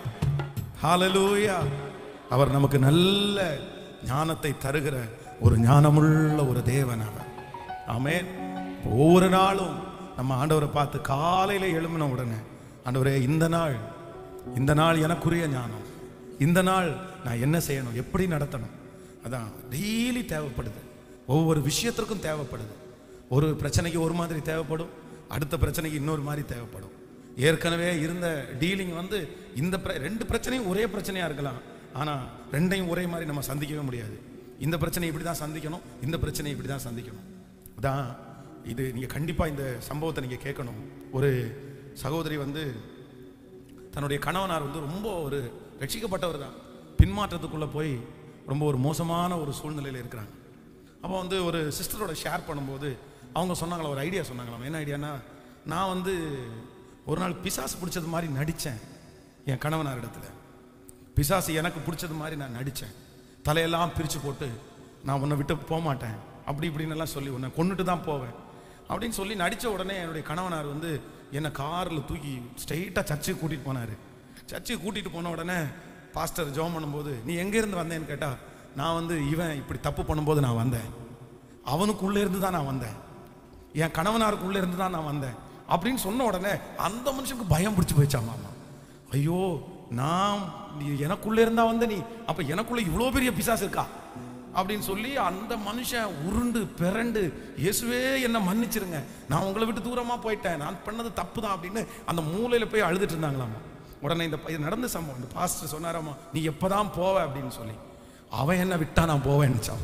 ஹalleluya அவர் நமக்கு நல்ல ஞானத்தை தருகிற ஒரு ஞானமுள்ள ஒரு தேவன் அவர் ஆமென் ஒவ்வொரு நாளும் நம்ம ஆண்டவரை பார்த்து காலையில எழும்பின உடனே ஆண்டவரே இந்த நாள் இந்த நாள் எனக்குரிய ஞானம் இந்த நாள் நான் என்ன செய்யணும் எப்படி நடத்தணும் அதான் டெய்லி தேவைப்படுது ஒவ்வொரு விஷயத்திற்கும் தேவைப்படுது ஒரு பிரச்சனைக்கு ஒரு மாதிரி தேவைப்படும் அடுத்த பிரச்சனைக்கு இன்னொரு மாதிரி தேவைப்படும் ஏற்கனவே இருந்த டீலிங் வந்து இந்த பிர- ரெண்டு பிரச்சனையும் ஒரே பிரச்சனையா இருக்கலாம் ஆனா ரெண்டையும் ஒரே மாதிரி நம்ம சந்திக்கவே முடியாது இந்த பிரச்சனை இப்படி தான் சந்திக்கணும் இந்த பிரச்சனை இப்படி தான் சந்திக்கணும் அதான் இது நீங்க கண்டிப்பா இந்த சம்பவத்தை நீங்க கேட்கணும் ஒரு சகோதரி வந்து தன்னுடைய கணவனார் வந்து ரொம்ப ஒரு ரட்சிக்கப்பட்டவர் தான் பின்மாற்றத்துக்குள்ள போய் ரொம்ப ஒரு மோசமான ஒரு சூழ்நிலையில் இருக்கிறாங்க அப்போ வந்து ஒரு சிஸ்டரோட ஷேர் பண்ணும்போது அவங்க சொன்னாங்களா ஒரு ஐடியா சொன்னாங்களாம் என்ன ஐடியானா நான் வந்து ஒரு நாள் பிசாசு பிடிச்சது மாதிரி நடித்தேன் என் கணவனார் இடத்துல பிசாசு எனக்கு பிடிச்சது மாதிரி நான் நடித்தேன் தலையெல்லாம் பிரித்து போட்டு நான் உன்னை விட்டு போக மாட்டேன் அப்படி இப்படின்னு எல்லாம் சொல்லி உன்னை கொண்டுட்டு தான் போவேன் அப்படின்னு சொல்லி நடித்த உடனே என்னுடைய கணவனார் வந்து என்னை காரில் தூக்கி ஸ்ட்ரெயிட்டாக சர்ச்சுக்கு கூட்டிகிட்டு போனார் சர்ச்சுக்கு கூட்டிகிட்டு போன உடனே பாஸ்டர் ஜெபம் பண்ணும்போது நீ எங்கேருந்து வந்தேன்னு கேட்டால் நான் வந்து இவன் இப்படி தப்பு பண்ணும்போது நான் வந்தேன் அவனுக்குள்ளே இருந்து தான் நான் வந்தேன் என் கணவனாருக்குள்ளே இருந்து தான் நான் வந்தேன் அப்படின்னு சொன்ன உடனே அந்த மனுஷனுக்கு பயம் பிடிச்சி போயிடுச்சாம் மாமா ஐயோ நான் நீ எனக்குள்ளே இருந்தா வந்த நீ அப்ப எனக்குள்ள இவ்வளோ பெரிய பிசாசு இருக்கா அப்படின்னு சொல்லி அந்த மனுஷன் உருண்டு பிறண்டு இயேசுவே என்னை மன்னிச்சிருங்க நான் உங்களை விட்டு தூரமா போயிட்டேன் நான் பண்ணது தப்பு தான் அப்படின்னு அந்த மூலையில போய் அழுதுட்டு இருந்தாங்களாமா உடனே இந்த ப- இது நடந்த சம்பவம் இந்த பாஸ்டர் சொன்னாராமா நீ எப்பதான் போவ அப்படின்னு சொல்லி அவன் என்ன விட்டா நான் போவேன்னு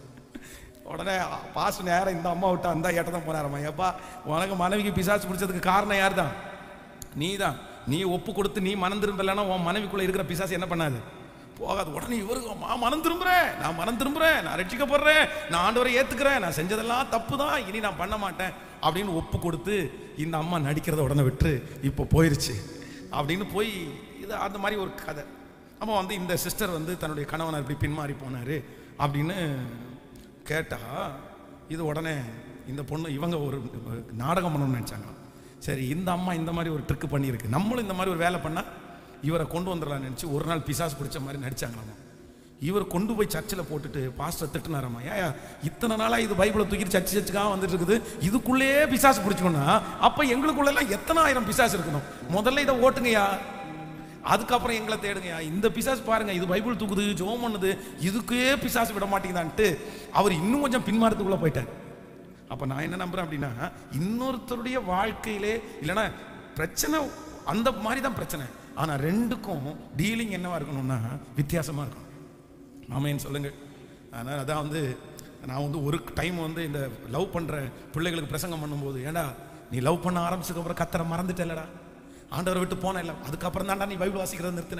உடனே பாசு நேரம் இந்த அம்மா விட்டு அந்த ஏட்ட தான் போனாரம்மா ஏப்பா உனக்கு மனைவிக்கு பிசாசு பிடிச்சதுக்கு காரணம் யார் தான் நீ தான் நீ ஒப்பு கொடுத்து நீ மனம் திரும்பலைன்னா உன் மனைவிக்குள்ள இருக்கிற பிசாசு என்ன பண்ணாது போகாது உடனே இவருக்கு மா மனம் திரும்புறேன் நான் மனம் திரும்புறேன் நான் ரட்சிக்கப்படுறேன் நான் ஆண்டவரை ஏத்துக்கிறேன் நான் செஞ்சதெல்லாம் தப்பு தான் இனி நான் பண்ண மாட்டேன் அப்படின்னு ஒப்பு கொடுத்து இந்த அம்மா நடிக்கிறத உடனே விட்டு இப்போ போயிருச்சு அப்படின்னு போய் இது அந்த மாதிரி ஒரு கதை அப்போ வந்து இந்த சிஸ்டர் வந்து தன்னுடைய கணவனார் இப்படி பின்மாறி போனாரு அப்படின்னு கேட்டா இது உடனே இந்த பொண்ணு இவங்க ஒரு நாடகம் பண்ணணும்னு நினச்சாங்க சரி இந்த அம்மா இந்த மாதிரி ஒரு ட்ரிக்கு பண்ணியிருக்கு நம்மளும் இந்த மாதிரி ஒரு வேலை பண்ணால் இவரை கொண்டு வந்துடலாம்னு நினச்சி ஒரு நாள் பிசாசு பிடிச்ச மாதிரி நடிச்சாங்களாமா இவர் கொண்டு போய் சர்ச்சில் போட்டுட்டு பாஸ்டர் திட்டுனாராமா ஏயா இத்தனை நாளாக இது பைபிளை தூக்கிட்டு சர்ச்சு சர்ச்சுக்காக வந்துட்டு இருக்குது இதுக்குள்ளேயே பிசாசு பிடிச்சிக்கணும்னா அப்போ எங்களுக்குள்ளெல்லாம் எத்தனை ஆயிரம் பிசாசு இருக்கணும் முதல்ல இதை ஓட்டுங்கய்யா அதுக்கப்புறம் எங்களை தேடுங்கய்யா இந்த பிசாசு பாருங்க இது பைபிள் தூக்குது ஜோம் பண்ணுது இதுக்கே பிசாசு விட மாட்டேங்குதான்ட்டு அவர் இன்னும் கொஞ்சம் பின்மாறத்துக்குள்ள போயிட்டார் அப்ப நான் என்ன நம்புறேன் அப்படின்னா இன்னொருத்தருடைய வாழ்க்கையிலே இல்லைன்னா பிரச்சனை அந்த மாதிரி தான் பிரச்சனை ஆனா ரெண்டுக்கும் டீலிங் என்னவா இருக்கணும்னா வித்தியாசமா இருக்கணும் ஆமேன்னு சொல்லுங்க அதனால் அதான் வந்து நான் வந்து ஒரு டைம் வந்து இந்த லவ் பண்ற பிள்ளைகளுக்கு பிரசங்கம் பண்ணும்போது ஏண்டா நீ லவ் பண்ண ஆரம்பிச்சதுக்கு அப்புறம் கத்தரை மறந்துட்டேலடா ஆண்டவரை விட்டு போன இல்லை அதுக்கப்புறம் தான்டா நீ பைபிள் வாசிக்கிறத நிறுத்தின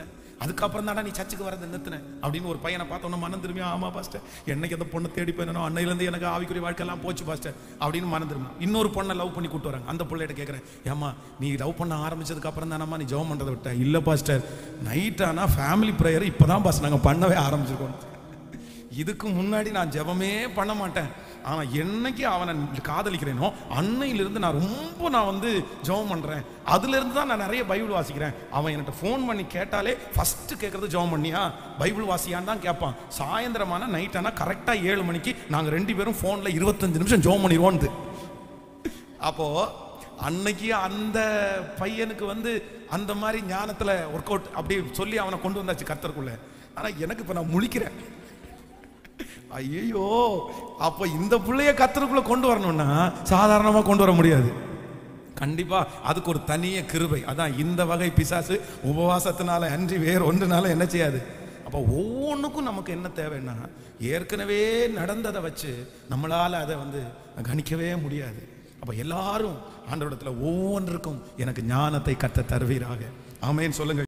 அதுக்கப்புறம் தானே நீ சர்ச்சுக்கு வரது நிறுத்தின அப்படின்னு ஒரு பையனை பார்த்தோன்னா மனம் திரும்பி ஆமா பாஸ்டர் என்னைக்கு அந்த பொண்ணை தேடி போயினோ அன்னையிலேருந்து எனக்கு ஆவிக்குரிய வாழ்க்கையெல்லாம் போச்சு பாஸ்டர் அப்படின்னு மனம் திரும்பி இன்னொரு பொண்ணை லவ் பண்ணி கூட்டு வராங்க அந்த பிள்ளைகிட்ட கேட்குறேன் ஏமா நீ லவ் பண்ண ஆரம்பிச்சதுக்கு அப்புறம் தானம்மா நீ ஜெபம் பண்ணுறதை விட்ட இல்லை பாஸ்டர் நைட் ஆனால் ஃபேமிலி ப்ரேயர் இப்போ தான் பாஸ்டர் நாங்கள் பண்ணவே ஆரம்பிச்சிருக்கோம் இதுக்கு முன்னாடி நான் ஜெபமே பண்ண மாட்டேன் ஆனால் என்னைக்கு அவனை காதலிக்கிறேனோ அன்னையிலிருந்து நான் ரொம்ப நான் வந்து ஜெபம் பண்ணுறேன் அதுலேருந்து தான் நான் நிறைய பைபிள் வாசிக்கிறேன் அவன் என்கிட்ட ஃபோன் பண்ணி கேட்டாலே ஃபஸ்ட்டு கேட்குறது ஜெபம் பண்ணியா பைபிள் வாசியான்னு தான் கேட்பான் சாயந்தரமான நைட் ஆனால் கரெக்டாக ஏழு மணிக்கு நாங்கள் ரெண்டு பேரும் ஃபோனில் இருபத்தஞ்சு நிமிஷம் ஜெபம் பண்ணிடுவோன்து அப்போ அன்னைக்கு அந்த பையனுக்கு வந்து அந்த மாதிரி ஞானத்துல ஒர்க் அவுட் அப்படி சொல்லி அவனை கொண்டு வந்தாச்சு கர்த்தருக்குள்ள ஆனா எனக்கு இப்ப நான் முழிக்கிறேன் ஐயோ அப்ப இந்த பிள்ளைய கர்த்தருக்குள்ள கொண்டு வரணும்னா சாதாரணமா கொண்டு வர முடியாது கண்டிப்பா அதுக்கு ஒரு தனிய கிருபை அதான் இந்த வகை பிசாசு உபவாசத்தினால அன்றி வேறு ஒன்றுனால என்ன செய்யாது அப்போ ஒவ்வொன்றுக்கும் நமக்கு என்ன தேவைன்னா ஏற்கனவே நடந்ததை வச்சு நம்மளால அதை வந்து கணிக்கவே முடியாது அப்போ எல்லாரும் ஆண்டவரிடத்துல ஒவ்வொன்றுக்கும் எனக்கு ஞானத்தை கத்த தருவீராக ஆமேன்னு சொல்லுங்க